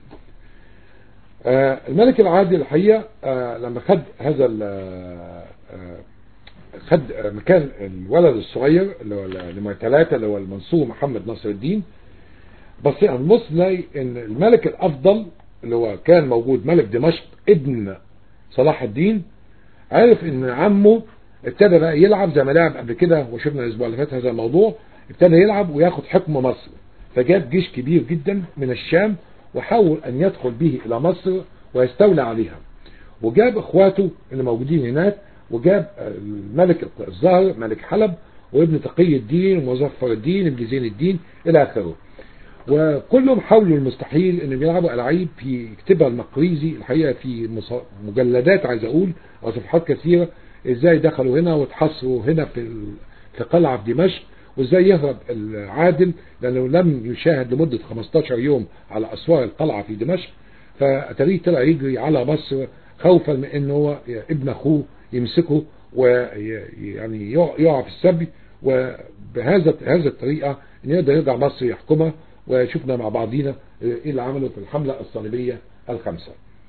آه الملك العادل الحقيقة آه لما خد هذا آه خد مكان الولد الصغير اللي هو نمرة ثلاثة اللي هو المنصور محمد ناصر الدين بس نبص نلاقي ان الملك الافضل اللي هو كان موجود ملك دمشق ابن صلاح الدين عرف ان عمه ابتدى بقى يلعب زي ما لعب قبل كده وشفنا الاسبوع اللي فات هذا الموضوع ابتدى يلعب وياخد حكم مصر فجاب جيش كبير جدا من الشام وحاول ان يدخل به الى مصر ويستولى عليها وجاب اخواته اللي موجودين هناك وجاب الملك الظاهر ملك حلب وابن تقي الدين ومظفر الدين ابن زين الدين الى اخره وكلهم حاولوا المستحيل ان بيلعبوا العاب في كتبها المقريزي الحقيقه في مجلدات عايز اقول او صفحات كثيره ازاي دخلوا هنا واتحصروا هنا في في قلعه في دمشق وازاي يهرب العادل لانه لم يشاهد لمده 15 يوم على اسوار القلعه في دمشق فاتاريه طلع يجري على مصر خوفا من ان هو ابن اخوه يمسكه ويعني يقع في السبي وبهذا هذه الطريقه ان يقدر يرجع مصر يحكمها وشفنا مع بعضينا ايه اللي عمله في الحملة الصليبية الخمسة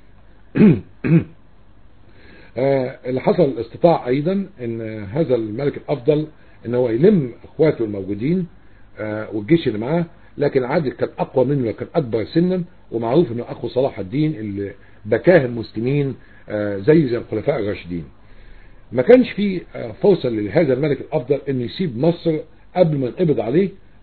اللي حصل استطاع ايضا ان هذا الملك الافضل ان هو يلم اخواته الموجودين والجيش اللي معاه لكن عادل كان اقوى منه وكان اكبر سنا ومعروف انه اخو صلاح الدين اللي بكاه المسلمين زي زي الخلفاء الراشدين ما كانش في فرصة لهذا الملك الافضل انه يسيب مصر قبل ما ينقبض عليه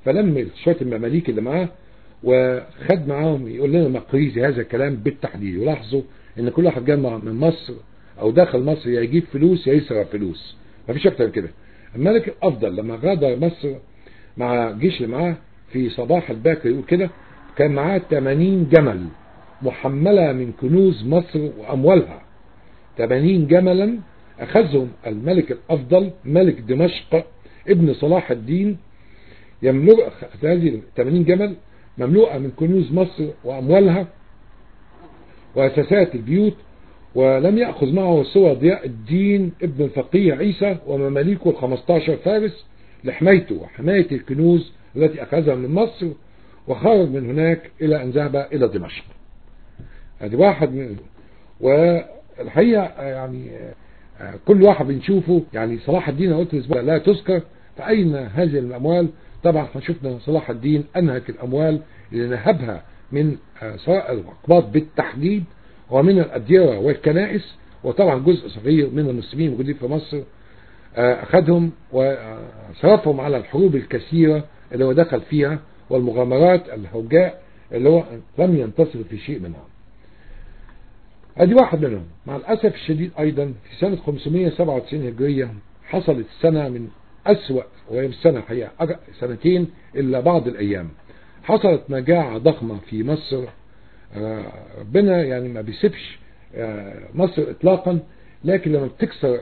فلم شوية المماليك اللي معاه وخد معاهم يقول لنا مقريزي هذا الكلام بالتحديد ولاحظوا ان كل واحد جاي من مصر او داخل مصر يا يجيب فلوس يا يسرق فلوس مفيش اكتر من كده الملك الافضل لما غادر مصر مع الجيش اللي معاه في صباح الباكر يقول كده كان معاه 80 جمل محملة من كنوز مصر واموالها 80 جملا اخذهم الملك الافضل ملك دمشق ابن صلاح الدين يملك هذه 80 جمل مملوءة من كنوز مصر واموالها واساسات البيوت ولم يأخذ معه سوى ضياء الدين ابن الفقيه عيسى ومماليكه ال 15 فارس لحمايته وحماية الكنوز التي أخذها من مصر وخرج من هناك إلى أن ذهب إلى دمشق هذه واحد من والحقيقة يعني كل واحد بنشوفه يعني صلاح الدين قلت لا تذكر فأين هذه الأموال طبعا احنا شفنا صلاح الدين أنهك الأموال اللي نهبها من سواء الأقباط بالتحديد ومن الأديرة والكنائس وطبعا جزء صغير من المسلمين موجودين في مصر أخذهم وصرفهم على الحروب الكثيرة اللي هو دخل فيها والمغامرات الهوجاء اللي هو لم ينتصر في شيء منها ادي واحد منهم مع الأسف الشديد أيضا في سنة 597 هجرية حصلت سنة من أسوأ وهي مش سنة الحقيقة سنتين إلا بعض الأيام حصلت مجاعة ضخمة في مصر ربنا يعني ما بيسيبش مصر اطلاقا لكن لما بتكسر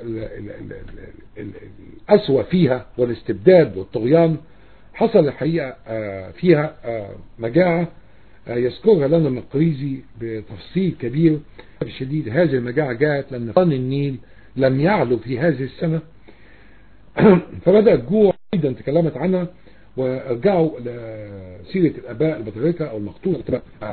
الأسوأ فيها والاستبداد والطغيان حصل الحقيقة فيها مجاعة يذكرها لنا المقريزي بتفصيل كبير شديد هذه المجاعة جاءت لأن قان النيل لم يعلو في هذه السنة فبدأ الجوع أيضا تكلمت عنها ورجعوا لسيرة الآباء البطريقة أو المقتولة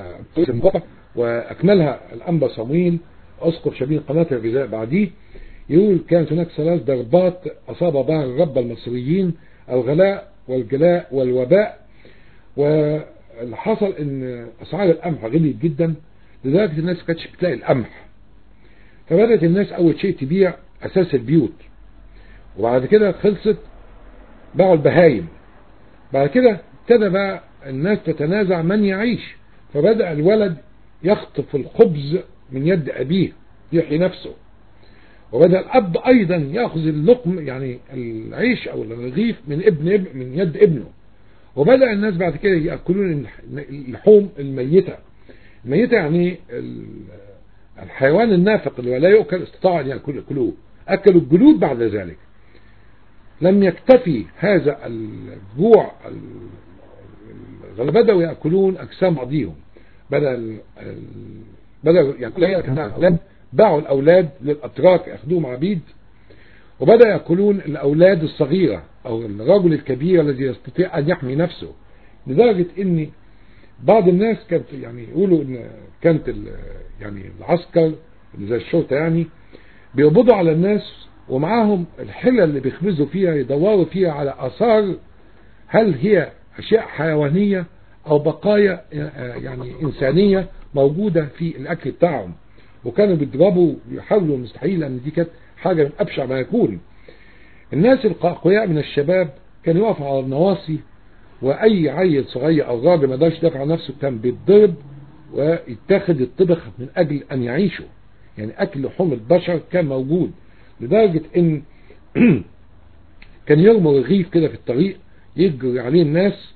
وأكملها الأنبا صمويل أسقف شبيه قناة الغذاء بعديه يقول كانت هناك ثلاث ضربات أصاب بها الرب المصريين الغلاء والجلاء والوباء واللي حصل ان أسعار القمح غليت جدا لدرجة الناس كانتش بتلاقي القمح فبدأت الناس أول شيء تبيع أساس البيوت وبعد كده خلصت باعوا البهايم بعد كده ابتدى بقى الناس تتنازع من يعيش فبدأ الولد يخطف الخبز من يد أبيه يحيي نفسه وبدأ الأب أيضا يأخذ اللقم يعني العيش أو الرغيف من ابن, ابن من يد ابنه وبدأ الناس بعد كده يأكلون اللحوم الميتة الميتة يعني الحيوان النافق اللي لا يؤكل استطاع أن يأكلوه أكلوا الجلود بعد ذلك لم يكتفي هذا الجوع بدأوا يأكلون أجسام بعضهم بدأ بدأوا يأكلون الأولاد باعوا الأولاد للأتراك يأخذوهم عبيد وبدأ يأكلون الأولاد الصغيرة أو الرجل الكبير الذي يستطيع أن يحمي نفسه لدرجة أن بعض الناس كانت يعني يقولوا أن كانت يعني العسكر زي الشرطة يعني بيقبضوا على الناس ومعاهم الحلة اللي بيخبزوا فيها يدوروا فيها على أثار هل هي أشياء حيوانية أو بقايا يعني إنسانية موجودة في الأكل بتاعهم وكانوا بيضربوا ويحاولوا المستحيل لأن دي كانت حاجة من أبشع ما يكون الناس الأقوياء من الشباب كانوا يقفوا على النواصي وأي عيل صغير أو راجل ما قدرش يدافع عن نفسه كان بيتضرب ويتاخد الطبخ من أجل أن يعيشوا يعني أكل لحوم البشر كان موجود لدرجة ان كان يرموا رغيف كده في الطريق يجري عليه الناس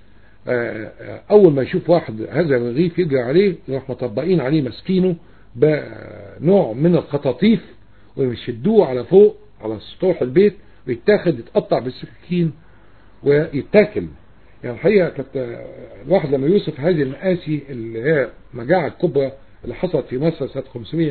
اول ما يشوف واحد هذا الرغيف يجري عليه يروح مطبقين عليه مسكينه بنوع من الخطاطيف ويشدوه على فوق على سطوح البيت ويتاخد يتقطع بالسكين ويتاكل يعني الحقيقة كانت الواحد لما يوصف هذه المآسي اللي هي مجاعة كبرى اللي حصلت في مصر سنة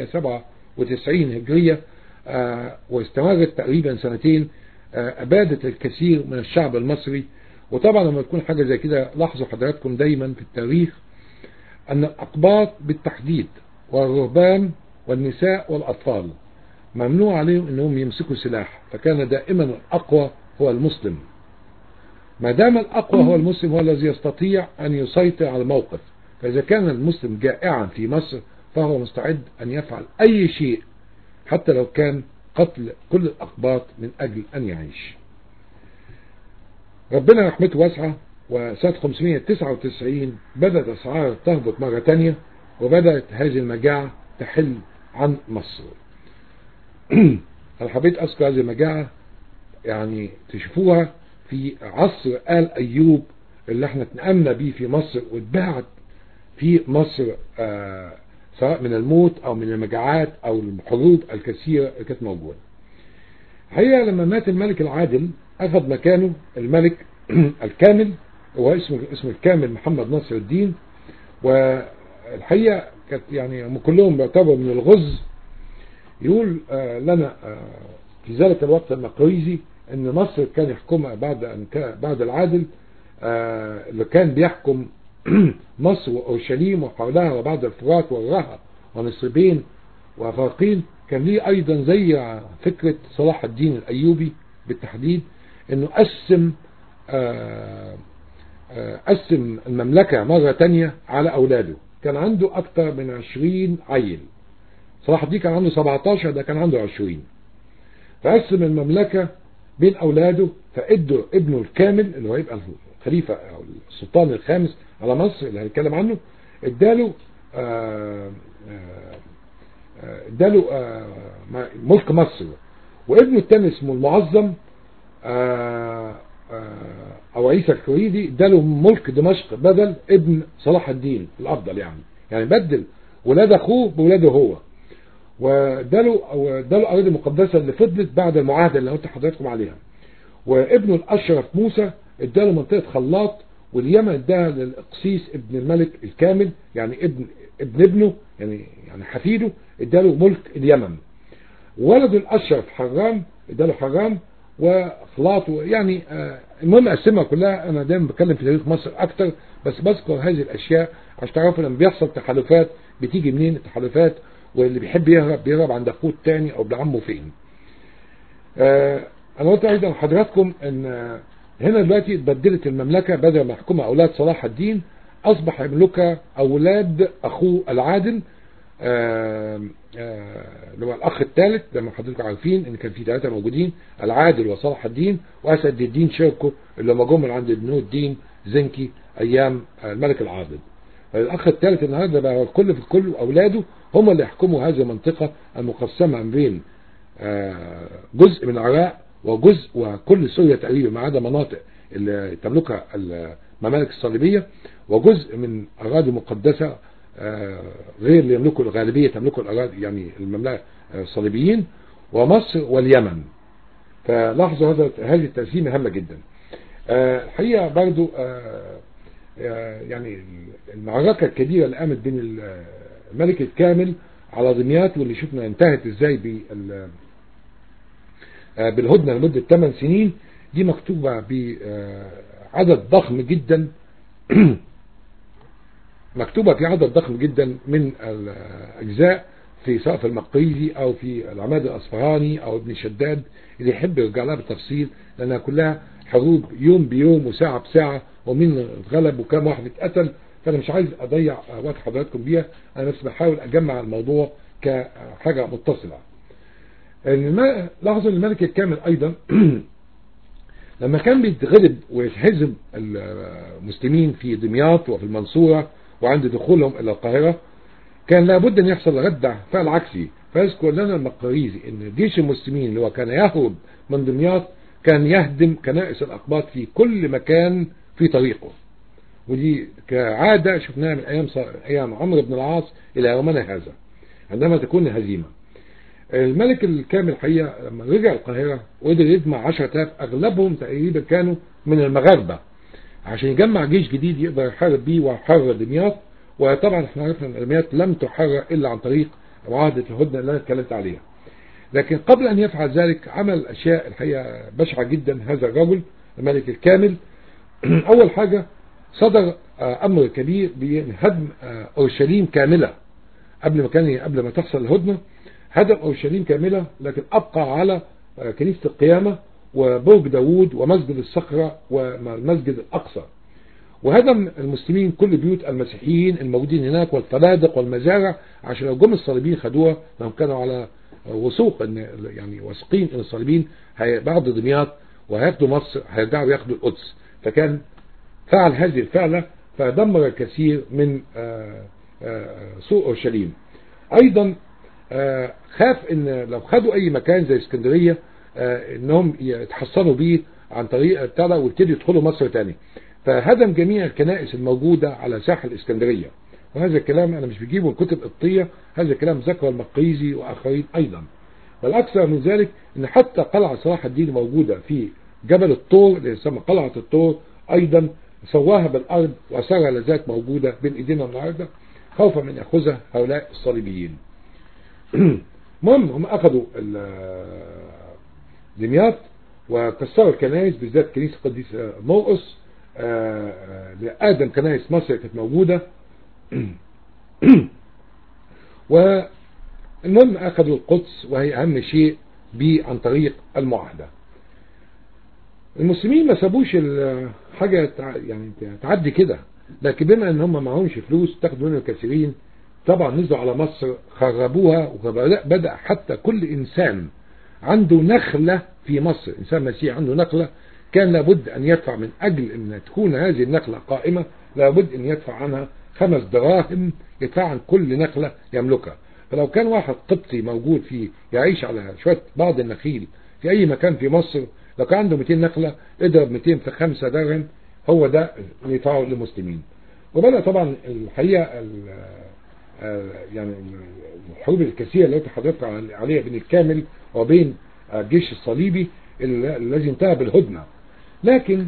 597 هجرية آه واستمرت تقريبا سنتين آه أبادت الكثير من الشعب المصري وطبعا لما تكون حاجة زي كده لاحظوا حضراتكم دايما في التاريخ أن الأقباط بالتحديد والرهبان والنساء والأطفال ممنوع عليهم أنهم يمسكوا سلاح فكان دائما الأقوى هو المسلم ما دام الأقوى هو المسلم هو الذي يستطيع أن يسيطر على الموقف فإذا كان المسلم جائعا في مصر فهو مستعد أن يفعل أي شيء حتى لو كان قتل كل الأقباط من أجل أن يعيش ربنا رحمته واسعة وسنة 599 بدأت أسعار تهبط مرة تانية وبدأت هذه المجاعة تحل عن مصر أنا حبيت أذكر هذه المجاعة يعني تشوفوها في عصر آل أيوب اللي احنا اتنقلنا بيه في مصر واتباعت في مصر آه سواء من الموت او من المجاعات او الحروب الكثيرة اللي كانت موجودة الحقيقة لما مات الملك العادل اخذ مكانه الملك الكامل هو اسمه اسمه الكامل محمد ناصر الدين والحقيقة كانت يعني هم كلهم بيعتبروا من الغز يقول آه لنا آه في ذلك الوقت المقريزي ان مصر كان يحكمها بعد ان كان بعد العادل آه اللي كان بيحكم مصر واورشليم وحولها وبعد الفرات والرها ونصيبين وافاقين كان ليه ايضا زي فكرة صلاح الدين الايوبي بالتحديد انه قسم آه قسم المملكة مرة تانية على اولاده كان عنده اكتر من عشرين عيل صلاح الدين كان عنده 17 ده كان عنده 20 فقسم المملكة بين اولاده فادوا ابنه الكامل اللي هو يبقى الخليفة او السلطان الخامس على مصر اللي هنتكلم عنه اداله اداله ملك مصر وابنه الثاني اسمه المعظم او عيسى الكويدي اداله ملك دمشق بدل ابن صلاح الدين الافضل يعني يعني بدل ولاد اخوه بولاده هو واداله اداله اراضي مقدسه اللي فضلت بعد المعاهده اللي قلت لحضراتكم عليها وابنه الاشرف موسى اداله منطقه خلاط واليمن اداها للقسيس ابن الملك الكامل يعني ابن ابن ابنه يعني يعني حفيده اداله ملك اليمن ولده الاشرف حرام اداله حرام وخلاط يعني آه المهم اقسمها كلها انا دايما بتكلم في تاريخ مصر اكتر بس بذكر هذه الاشياء عشان تعرفوا لما بيحصل تحالفات بتيجي منين التحالفات واللي بيحب يهرب بيهرب عند اخوه الثاني او ابن عمه فين آه انا قلت ايضا لحضراتكم ان آه هنا دلوقتي اتبدلت المملكة بدل ما يحكمها أولاد صلاح الدين أصبح يملكها أولاد أخوه العادل اللي هو الأخ الثالث زي ما حضرتك عارفين إن كان في ثلاثة موجودين العادل وصلاح الدين وأسد الدين شركه اللي هم جم من عند ابن الدين زنكي أيام الملك العادل الأخ الثالث النهارده بقى الكل في الكل أولاده هم اللي يحكموا هذه المنطقة المقسمة بين جزء من العراق وجزء وكل سوريا تقريبا ما عدا مناطق اللي تملكها الممالك الصليبية وجزء من أراضي مقدسة غير اللي يملكوا الغالبية تملكوا الأراضي يعني المملكة الصليبيين ومصر واليمن فلاحظوا هذا هذه التقسيمة هامة جدا الحقيقة برضو يعني المعركة الكبيرة اللي قامت بين الملك الكامل على دمياط واللي شفنا انتهت ازاي بال بالهدنة لمدة 8 سنين دي مكتوبة بعدد ضخم جدا مكتوبة في عدد ضخم جدا من الأجزاء في سواء في المقريزي أو في العماد الأصفهاني أو ابن شداد اللي يحب يرجع لها بالتفصيل لأنها كلها حروب يوم بيوم وساعة بساعة ومين اتغلب وكم واحد اتقتل فأنا مش عايز أضيع وقت حضراتكم بيها أنا بس بحاول أجمع الموضوع كحاجة متصلة لاحظوا الملك الكامل ايضا لما كان بيتغلب ويتهزم المسلمين في دمياط وفي المنصورة وعند دخولهم الى القاهرة كان لابد ان يحصل ردع فعل عكسي فيذكر لنا المقريزي ان جيش المسلمين اللي هو كان يهرب من دمياط كان يهدم كنائس الاقباط في كل مكان في طريقه ودي كعادة شفناها من ايام ايام عمرو بن العاص الى يومنا هذا عندما تكون هزيمه الملك الكامل الحقيقة لما رجع القاهرة وقدر يجمع 10000 أغلبهم تقريبا كانوا من المغاربة عشان يجمع جيش جديد يقدر يحارب بيه ويحرر دمياط وطبعا احنا عرفنا ان دمياط لم تحرر إلا عن طريق معاهدة الهدنة اللي أنا اتكلمت عليها لكن قبل أن يفعل ذلك عمل أشياء الحقيقة بشعة جدا هذا الرجل الملك الكامل أول حاجة صدر أمر كبير بهدم أورشليم كاملة قبل ما كان قبل ما تحصل الهدنة هدم أورشليم كاملة لكن أبقى على كنيسة القيامة وبرج داوود ومسجد الصخرة والمسجد الأقصى وهدم المسلمين كل بيوت المسيحيين الموجودين هناك والفنادق والمزارع عشان لو جم الصليبيين خدوها لهم كانوا على وثوق ان يعني واثقين ان الصليبيين بعد دمياط وهياخدوا مصر هيرجعوا ياخدوا القدس فكان فعل هذه الفعلة فدمر الكثير من سوق اورشليم ايضا خاف ان لو خدوا اي مكان زي اسكندرية انهم يتحصنوا بيه عن طريق التلا ويبتدوا يدخلوا مصر تاني فهدم جميع الكنائس الموجودة على ساحل اسكندرية وهذا الكلام انا مش بجيبه من كتب قبطية هذا الكلام ذكر المقريزي واخرين ايضا والاكثر من ذلك ان حتى قلعة صلاح الدين موجودة في جبل الطور اللي يسمى قلعة الطور ايضا سواها بالارض واثارها لذات موجودة بين ايدينا النهاردة خوفا من ياخذها هؤلاء الصليبيين المهم هم اخذوا دمياط وكسروا الكنائس بالذات كنيسة قديس مرقس لآدم كنائس مصر كانت موجودة والمهم أخذوا القدس وهي أهم شيء عن طريق المعاهدة المسلمين ما سابوش حاجة يعني تعدي كده لكن بما ان هم معهمش فلوس تاخدوا منهم الكثيرين طبعا نزلوا على مصر خربوها وبدأ حتى كل انسان عنده نخلة في مصر انسان مسيحي عنده نخلة كان لابد ان يدفع من اجل ان تكون هذه النخلة قائمة لابد ان يدفع عنها خمس دراهم يدفع عن كل نخلة يملكها فلو كان واحد قبطي موجود فيه يعيش على شوية بعض النخيل في اي مكان في مصر لو كان عنده 200 نخلة اضرب 200 في 5 درهم هو ده اللي يدفعه للمسلمين وبدأ طبعا الحقيقة يعني الحروب الكثيرة اللي حضرتك عليها بين الكامل وبين الجيش الصليبي الذي انتهى بالهدنة لكن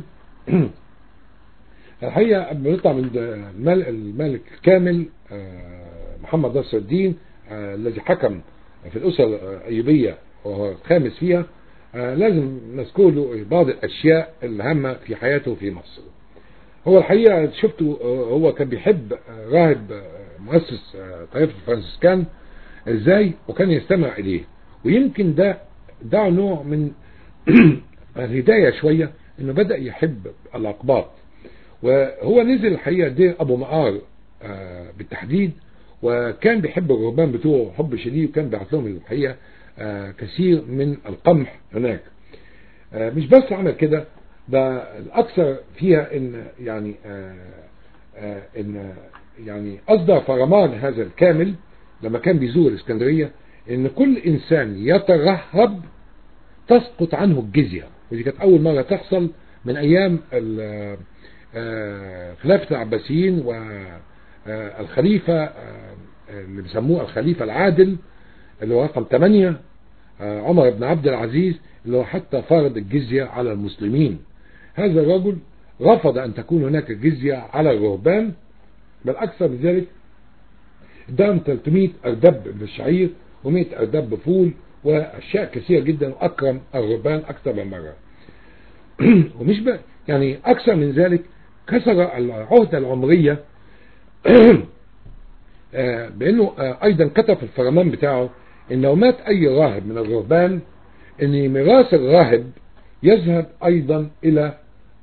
الحقيقة قبل ما نطلع من الملك الكامل محمد نصر الدين الذي حكم في الأسرة الأيوبية وهو الخامس فيها لازم نذكر له بعض الأشياء الهامة في حياته في مصر هو الحقيقة شفته هو كان بيحب راهب مؤسس طائفة الفرنسيسكان ازاي وكان يستمع اليه ويمكن ده ده نوع من الهداية شوية انه بدأ يحب الاقباط وهو نزل الحقيقة دير ابو مقار بالتحديد وكان بيحب الرهبان بتوعه حب شديد وكان بيعط لهم الحقيقة كثير من القمح هناك مش بس عمل كده ده الاكثر فيها ان يعني ان يعني اصدر فرمان هذا الكامل لما كان بيزور الاسكندرية ان كل انسان يترهب تسقط عنه الجزية ودي كانت اول مرة تحصل من ايام خلافة العباسيين والخليفة اللي بيسموه الخليفة العادل اللي هو رقم 8 عمر بن عبد العزيز اللي هو حتى فرض الجزية على المسلمين هذا الرجل رفض أن تكون هناك جزية على الرهبان بل أكثر من ذلك ادهم 300 أردب من الشعير و100 أردب فول وأشياء كثيرة جدا وأكرم الرهبان أكثر من مرة ومش بقى يعني أكثر من ذلك كسر العهدة العمرية بأنه أيضا كتب في الفرمان بتاعه إن لو مات أي راهب من الرهبان إن ميراث الراهب يذهب أيضا إلى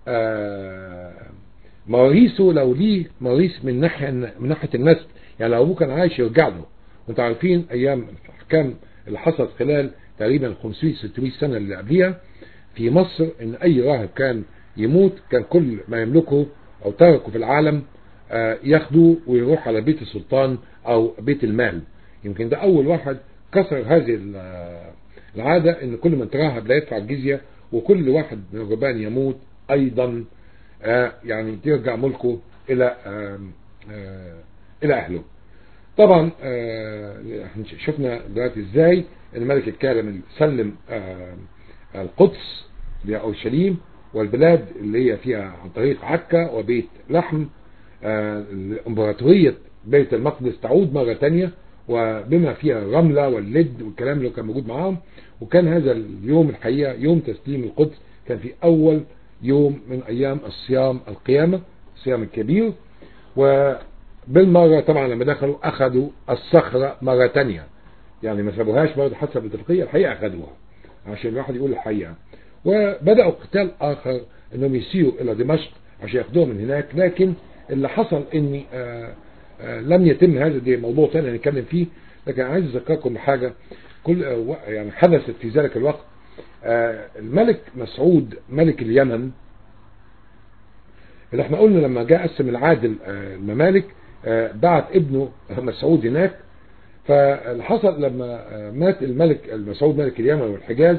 مواريثه لو ليه مواريث من ناحية من ناحية النسل يعني لو أبوه كان عايش يرجع له وانتوا عارفين أيام الأحكام اللي حصلت خلال تقريبا 500 600 سنة اللي قبليها في مصر إن أي راهب كان يموت كان كل ما يملكه أو تركه في العالم ياخدوه ويروح على بيت السلطان أو بيت المال يمكن ده أول واحد كسر هذه العادة ان كل من تراهب لا يدفع الجزية وكل واحد من الرهبان يموت ايضا يعني يرجع ملكه الى الى اهله طبعا شفنا دلوقتي ازاي الملك الكارم سلم القدس لاورشليم والبلاد اللي هي فيها عن طريق عكا وبيت لحم امبراطورية بيت المقدس تعود مرة تانية وبما فيها الرملة واللد والكلام اللي كان موجود معاهم وكان هذا اليوم الحقيقة يوم تسليم القدس كان في أول يوم من أيام الصيام القيامة الصيام الكبير وبالمرة طبعا لما دخلوا أخذوا الصخرة مرة تانية يعني ما سابوهاش برضه حسب الاتفاقية الحقيقة أخذوها عشان الواحد يقول الحقيقة وبدأوا قتال آخر أنهم يسيروا إلى دمشق عشان ياخدوها من هناك لكن اللي حصل أني آه لم يتم هذا دي موضوع ثاني نتكلم فيه لكن عايز اذكركم بحاجه كل يعني حدثت في ذلك الوقت الملك مسعود ملك اليمن اللي احنا قلنا لما جاء قسم العادل الممالك بعت ابنه مسعود هناك فاللي حصل لما مات الملك مسعود ملك اليمن والحجاز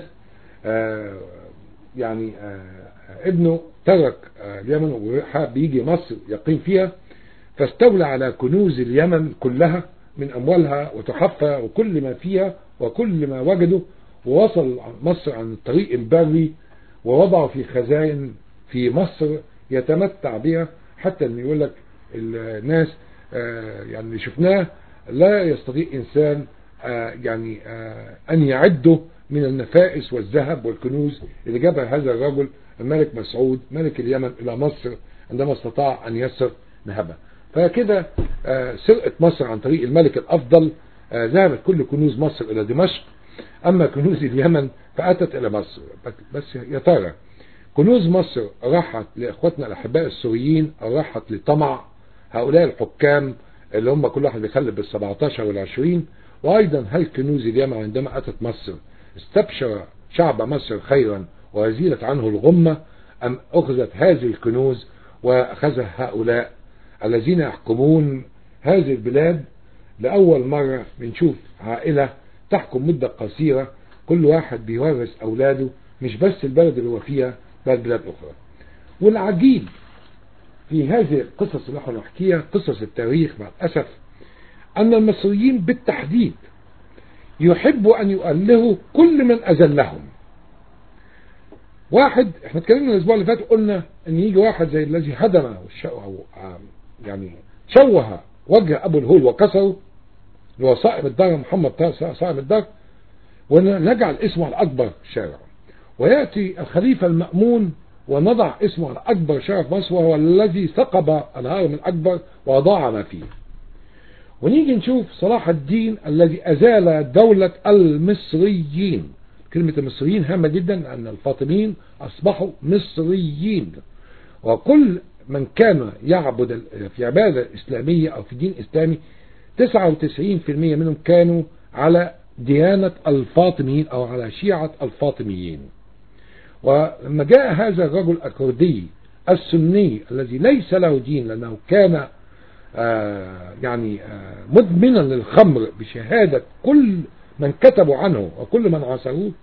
يعني ابنه ترك اليمن وحاب يجي مصر يقيم فيها فاستولى على كنوز اليمن كلها من أموالها وتحفة وكل ما فيها وكل ما وجده ووصل مصر عن الطريق البري ووضعه في خزائن في مصر يتمتع بها حتى ان يقول لك الناس يعني اللي شفناه لا يستطيع انسان يعني ان يعده من النفائس والذهب والكنوز اللي جابها هذا الرجل الملك مسعود ملك اليمن الى مصر عندما استطاع ان يسر نهبها فكده سرقة مصر عن طريق الملك الافضل ذهبت كل كنوز مصر الى دمشق اما كنوز اليمن فاتت الى مصر بس يا ترى كنوز مصر راحت لاخواتنا الاحباء السوريين او راحت لطمع هؤلاء الحكام اللي هم كل واحد بيخلف بال 17 وال 20 وايضا هل كنوز اليمن عندما اتت مصر استبشر شعب مصر خيرا وازيلت عنه الغمة ام اخذت هذه الكنوز واخذها هؤلاء الذين يحكمون هذه البلاد لأول مرة بنشوف عائلة تحكم مدة قصيرة كل واحد بيورث أولاده مش بس البلد اللي هو فيها بل بلاد أخرى والعجيب في هذه القصص اللي احنا نحكيها قصص التاريخ مع الأسف أن المصريين بالتحديد يحبوا أن يؤلهوا كل من أذلهم واحد احنا اتكلمنا الاسبوع اللي فات قلنا ان يجي واحد زي الذي هدم او يعني شوه وجه ابو الهول وكسره اللي هو صائم الدار محمد صائم الدار ونجعل اسمه على اكبر شارع وياتي الخليفه المامون ونضع اسمه على اكبر شارع في مصر وهو الذي ثقب الهرم الاكبر وضاع ما فيه ونيجي نشوف صلاح الدين الذي ازال دوله المصريين كلمة المصريين هامة جدا لأن الفاطميين أصبحوا مصريين وكل من كان يعبد في عبادة إسلامية أو في دين إسلامي 99% منهم كانوا على ديانة الفاطميين أو على شيعة الفاطميين ولما جاء هذا الرجل الكردي السني الذي ليس له دين لأنه كان آه يعني آه مدمنا للخمر بشهادة كل من كتبوا عنه وكل من عاصروه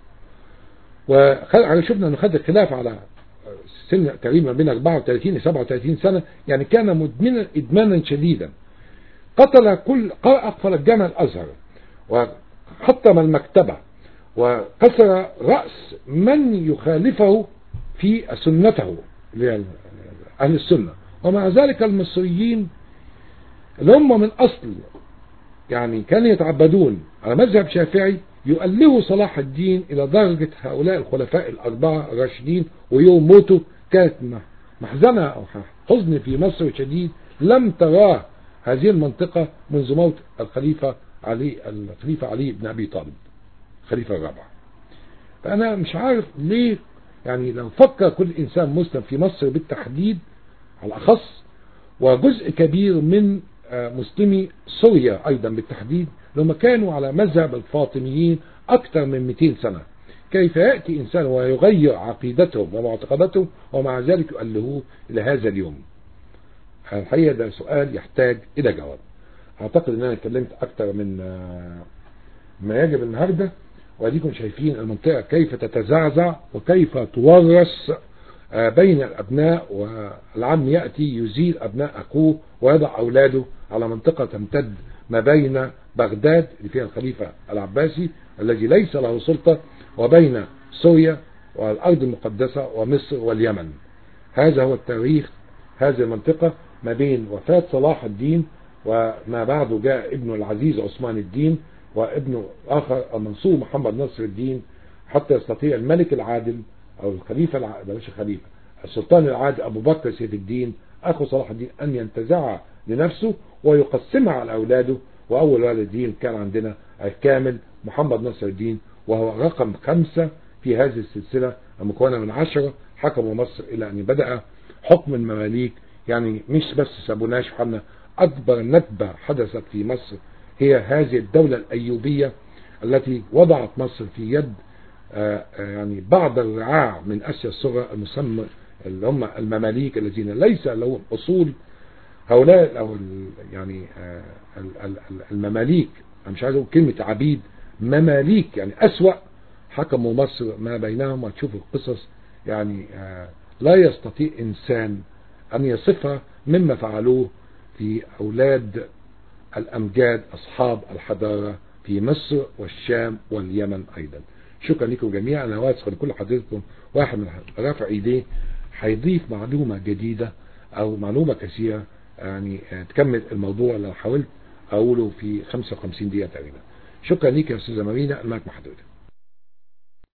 وخد شفنا انه خد الخلاف على سن تقريبا بين 34 ل 37 سنة يعني كان مدمنا ادمانا شديدا قتل كل اقفل الجامع الازهر وحطم المكتبة وكسر رأس من يخالفه في سنته اهل السنة ومع ذلك المصريين اللي هم من اصل يعني كانوا يتعبدون على مذهب شافعي يؤلهوا صلاح الدين إلى درجة هؤلاء الخلفاء الأربعة الراشدين ويوم موته كانت محزنة أو حزن في مصر شديد لم تراه هذه المنطقة منذ موت الخليفة علي الخليفة علي بن أبي طالب الخليفة الرابع فأنا مش عارف ليه يعني لو فكر كل إنسان مسلم في مصر بالتحديد على الأخص وجزء كبير من مسلمي سوريا أيضا بالتحديد لما كانوا على مذهب الفاطميين أكثر من 200 سنة كيف يأتي إنسان ويغير عقيدتهم ومعتقداتهم ومع ذلك يؤلهوه إلى هذا اليوم الحقيقة ده سؤال يحتاج إلى جواب أعتقد أن أنا اتكلمت أكثر من ما يجب النهاردة وأديكم شايفين المنطقة كيف تتزعزع وكيف تورث بين الأبناء والعم يأتي يزيل أبناء أخوه ويضع أولاده على منطقة تمتد ما بين بغداد اللي فيها الخليفة العباسي الذي ليس له سلطة وبين سوريا والأرض المقدسة ومصر واليمن هذا هو التاريخ هذه المنطقة ما بين وفاة صلاح الدين وما بعده جاء ابنه العزيز عثمان الدين وابنه آخر المنصور محمد نصر الدين حتى يستطيع الملك العادل أو الخليفة الع... بلاش الخليفة السلطان العادل أبو بكر سيد الدين أخو صلاح الدين أن ينتزعها لنفسه ويقسمها على أولاده وأول ولد دين كان عندنا الكامل محمد نصر الدين وهو رقم خمسة في هذه السلسلة المكونة من عشرة حكموا مصر إلى أن بدأ حكم المماليك يعني مش بس سابوناش حنا أكبر نكبة حدثت في مصر هي هذه الدولة الأيوبية التي وضعت مصر في يد يعني بعض الرعاع من أسيا الصغرى المسمى اللي هم المماليك الذين ليس لهم أصول هؤلاء أو ال- يعني آه، ال- ال- ال- المماليك أنا مش عايز أقول كلمة عبيد مماليك يعني أسوأ حكموا مصر ما بينهم وتشوفوا القصص يعني آه، لا يستطيع إنسان أن يصفها مما فعلوه في أولاد الأمجاد أصحاب الحضارة في مصر والشام واليمن أيضا شكرا لكم جميعا أنا واثق لكل حضرتكم واحد من رفع إيديه هيضيف معلومة جديدة أو معلومة كثيرة يعني آه، تكمل الموضوع اللي أنا حاولت أقوله في 55 دقيقة تقريبا شكرا ليك يا أستاذة مارينا المايك مع حضرتك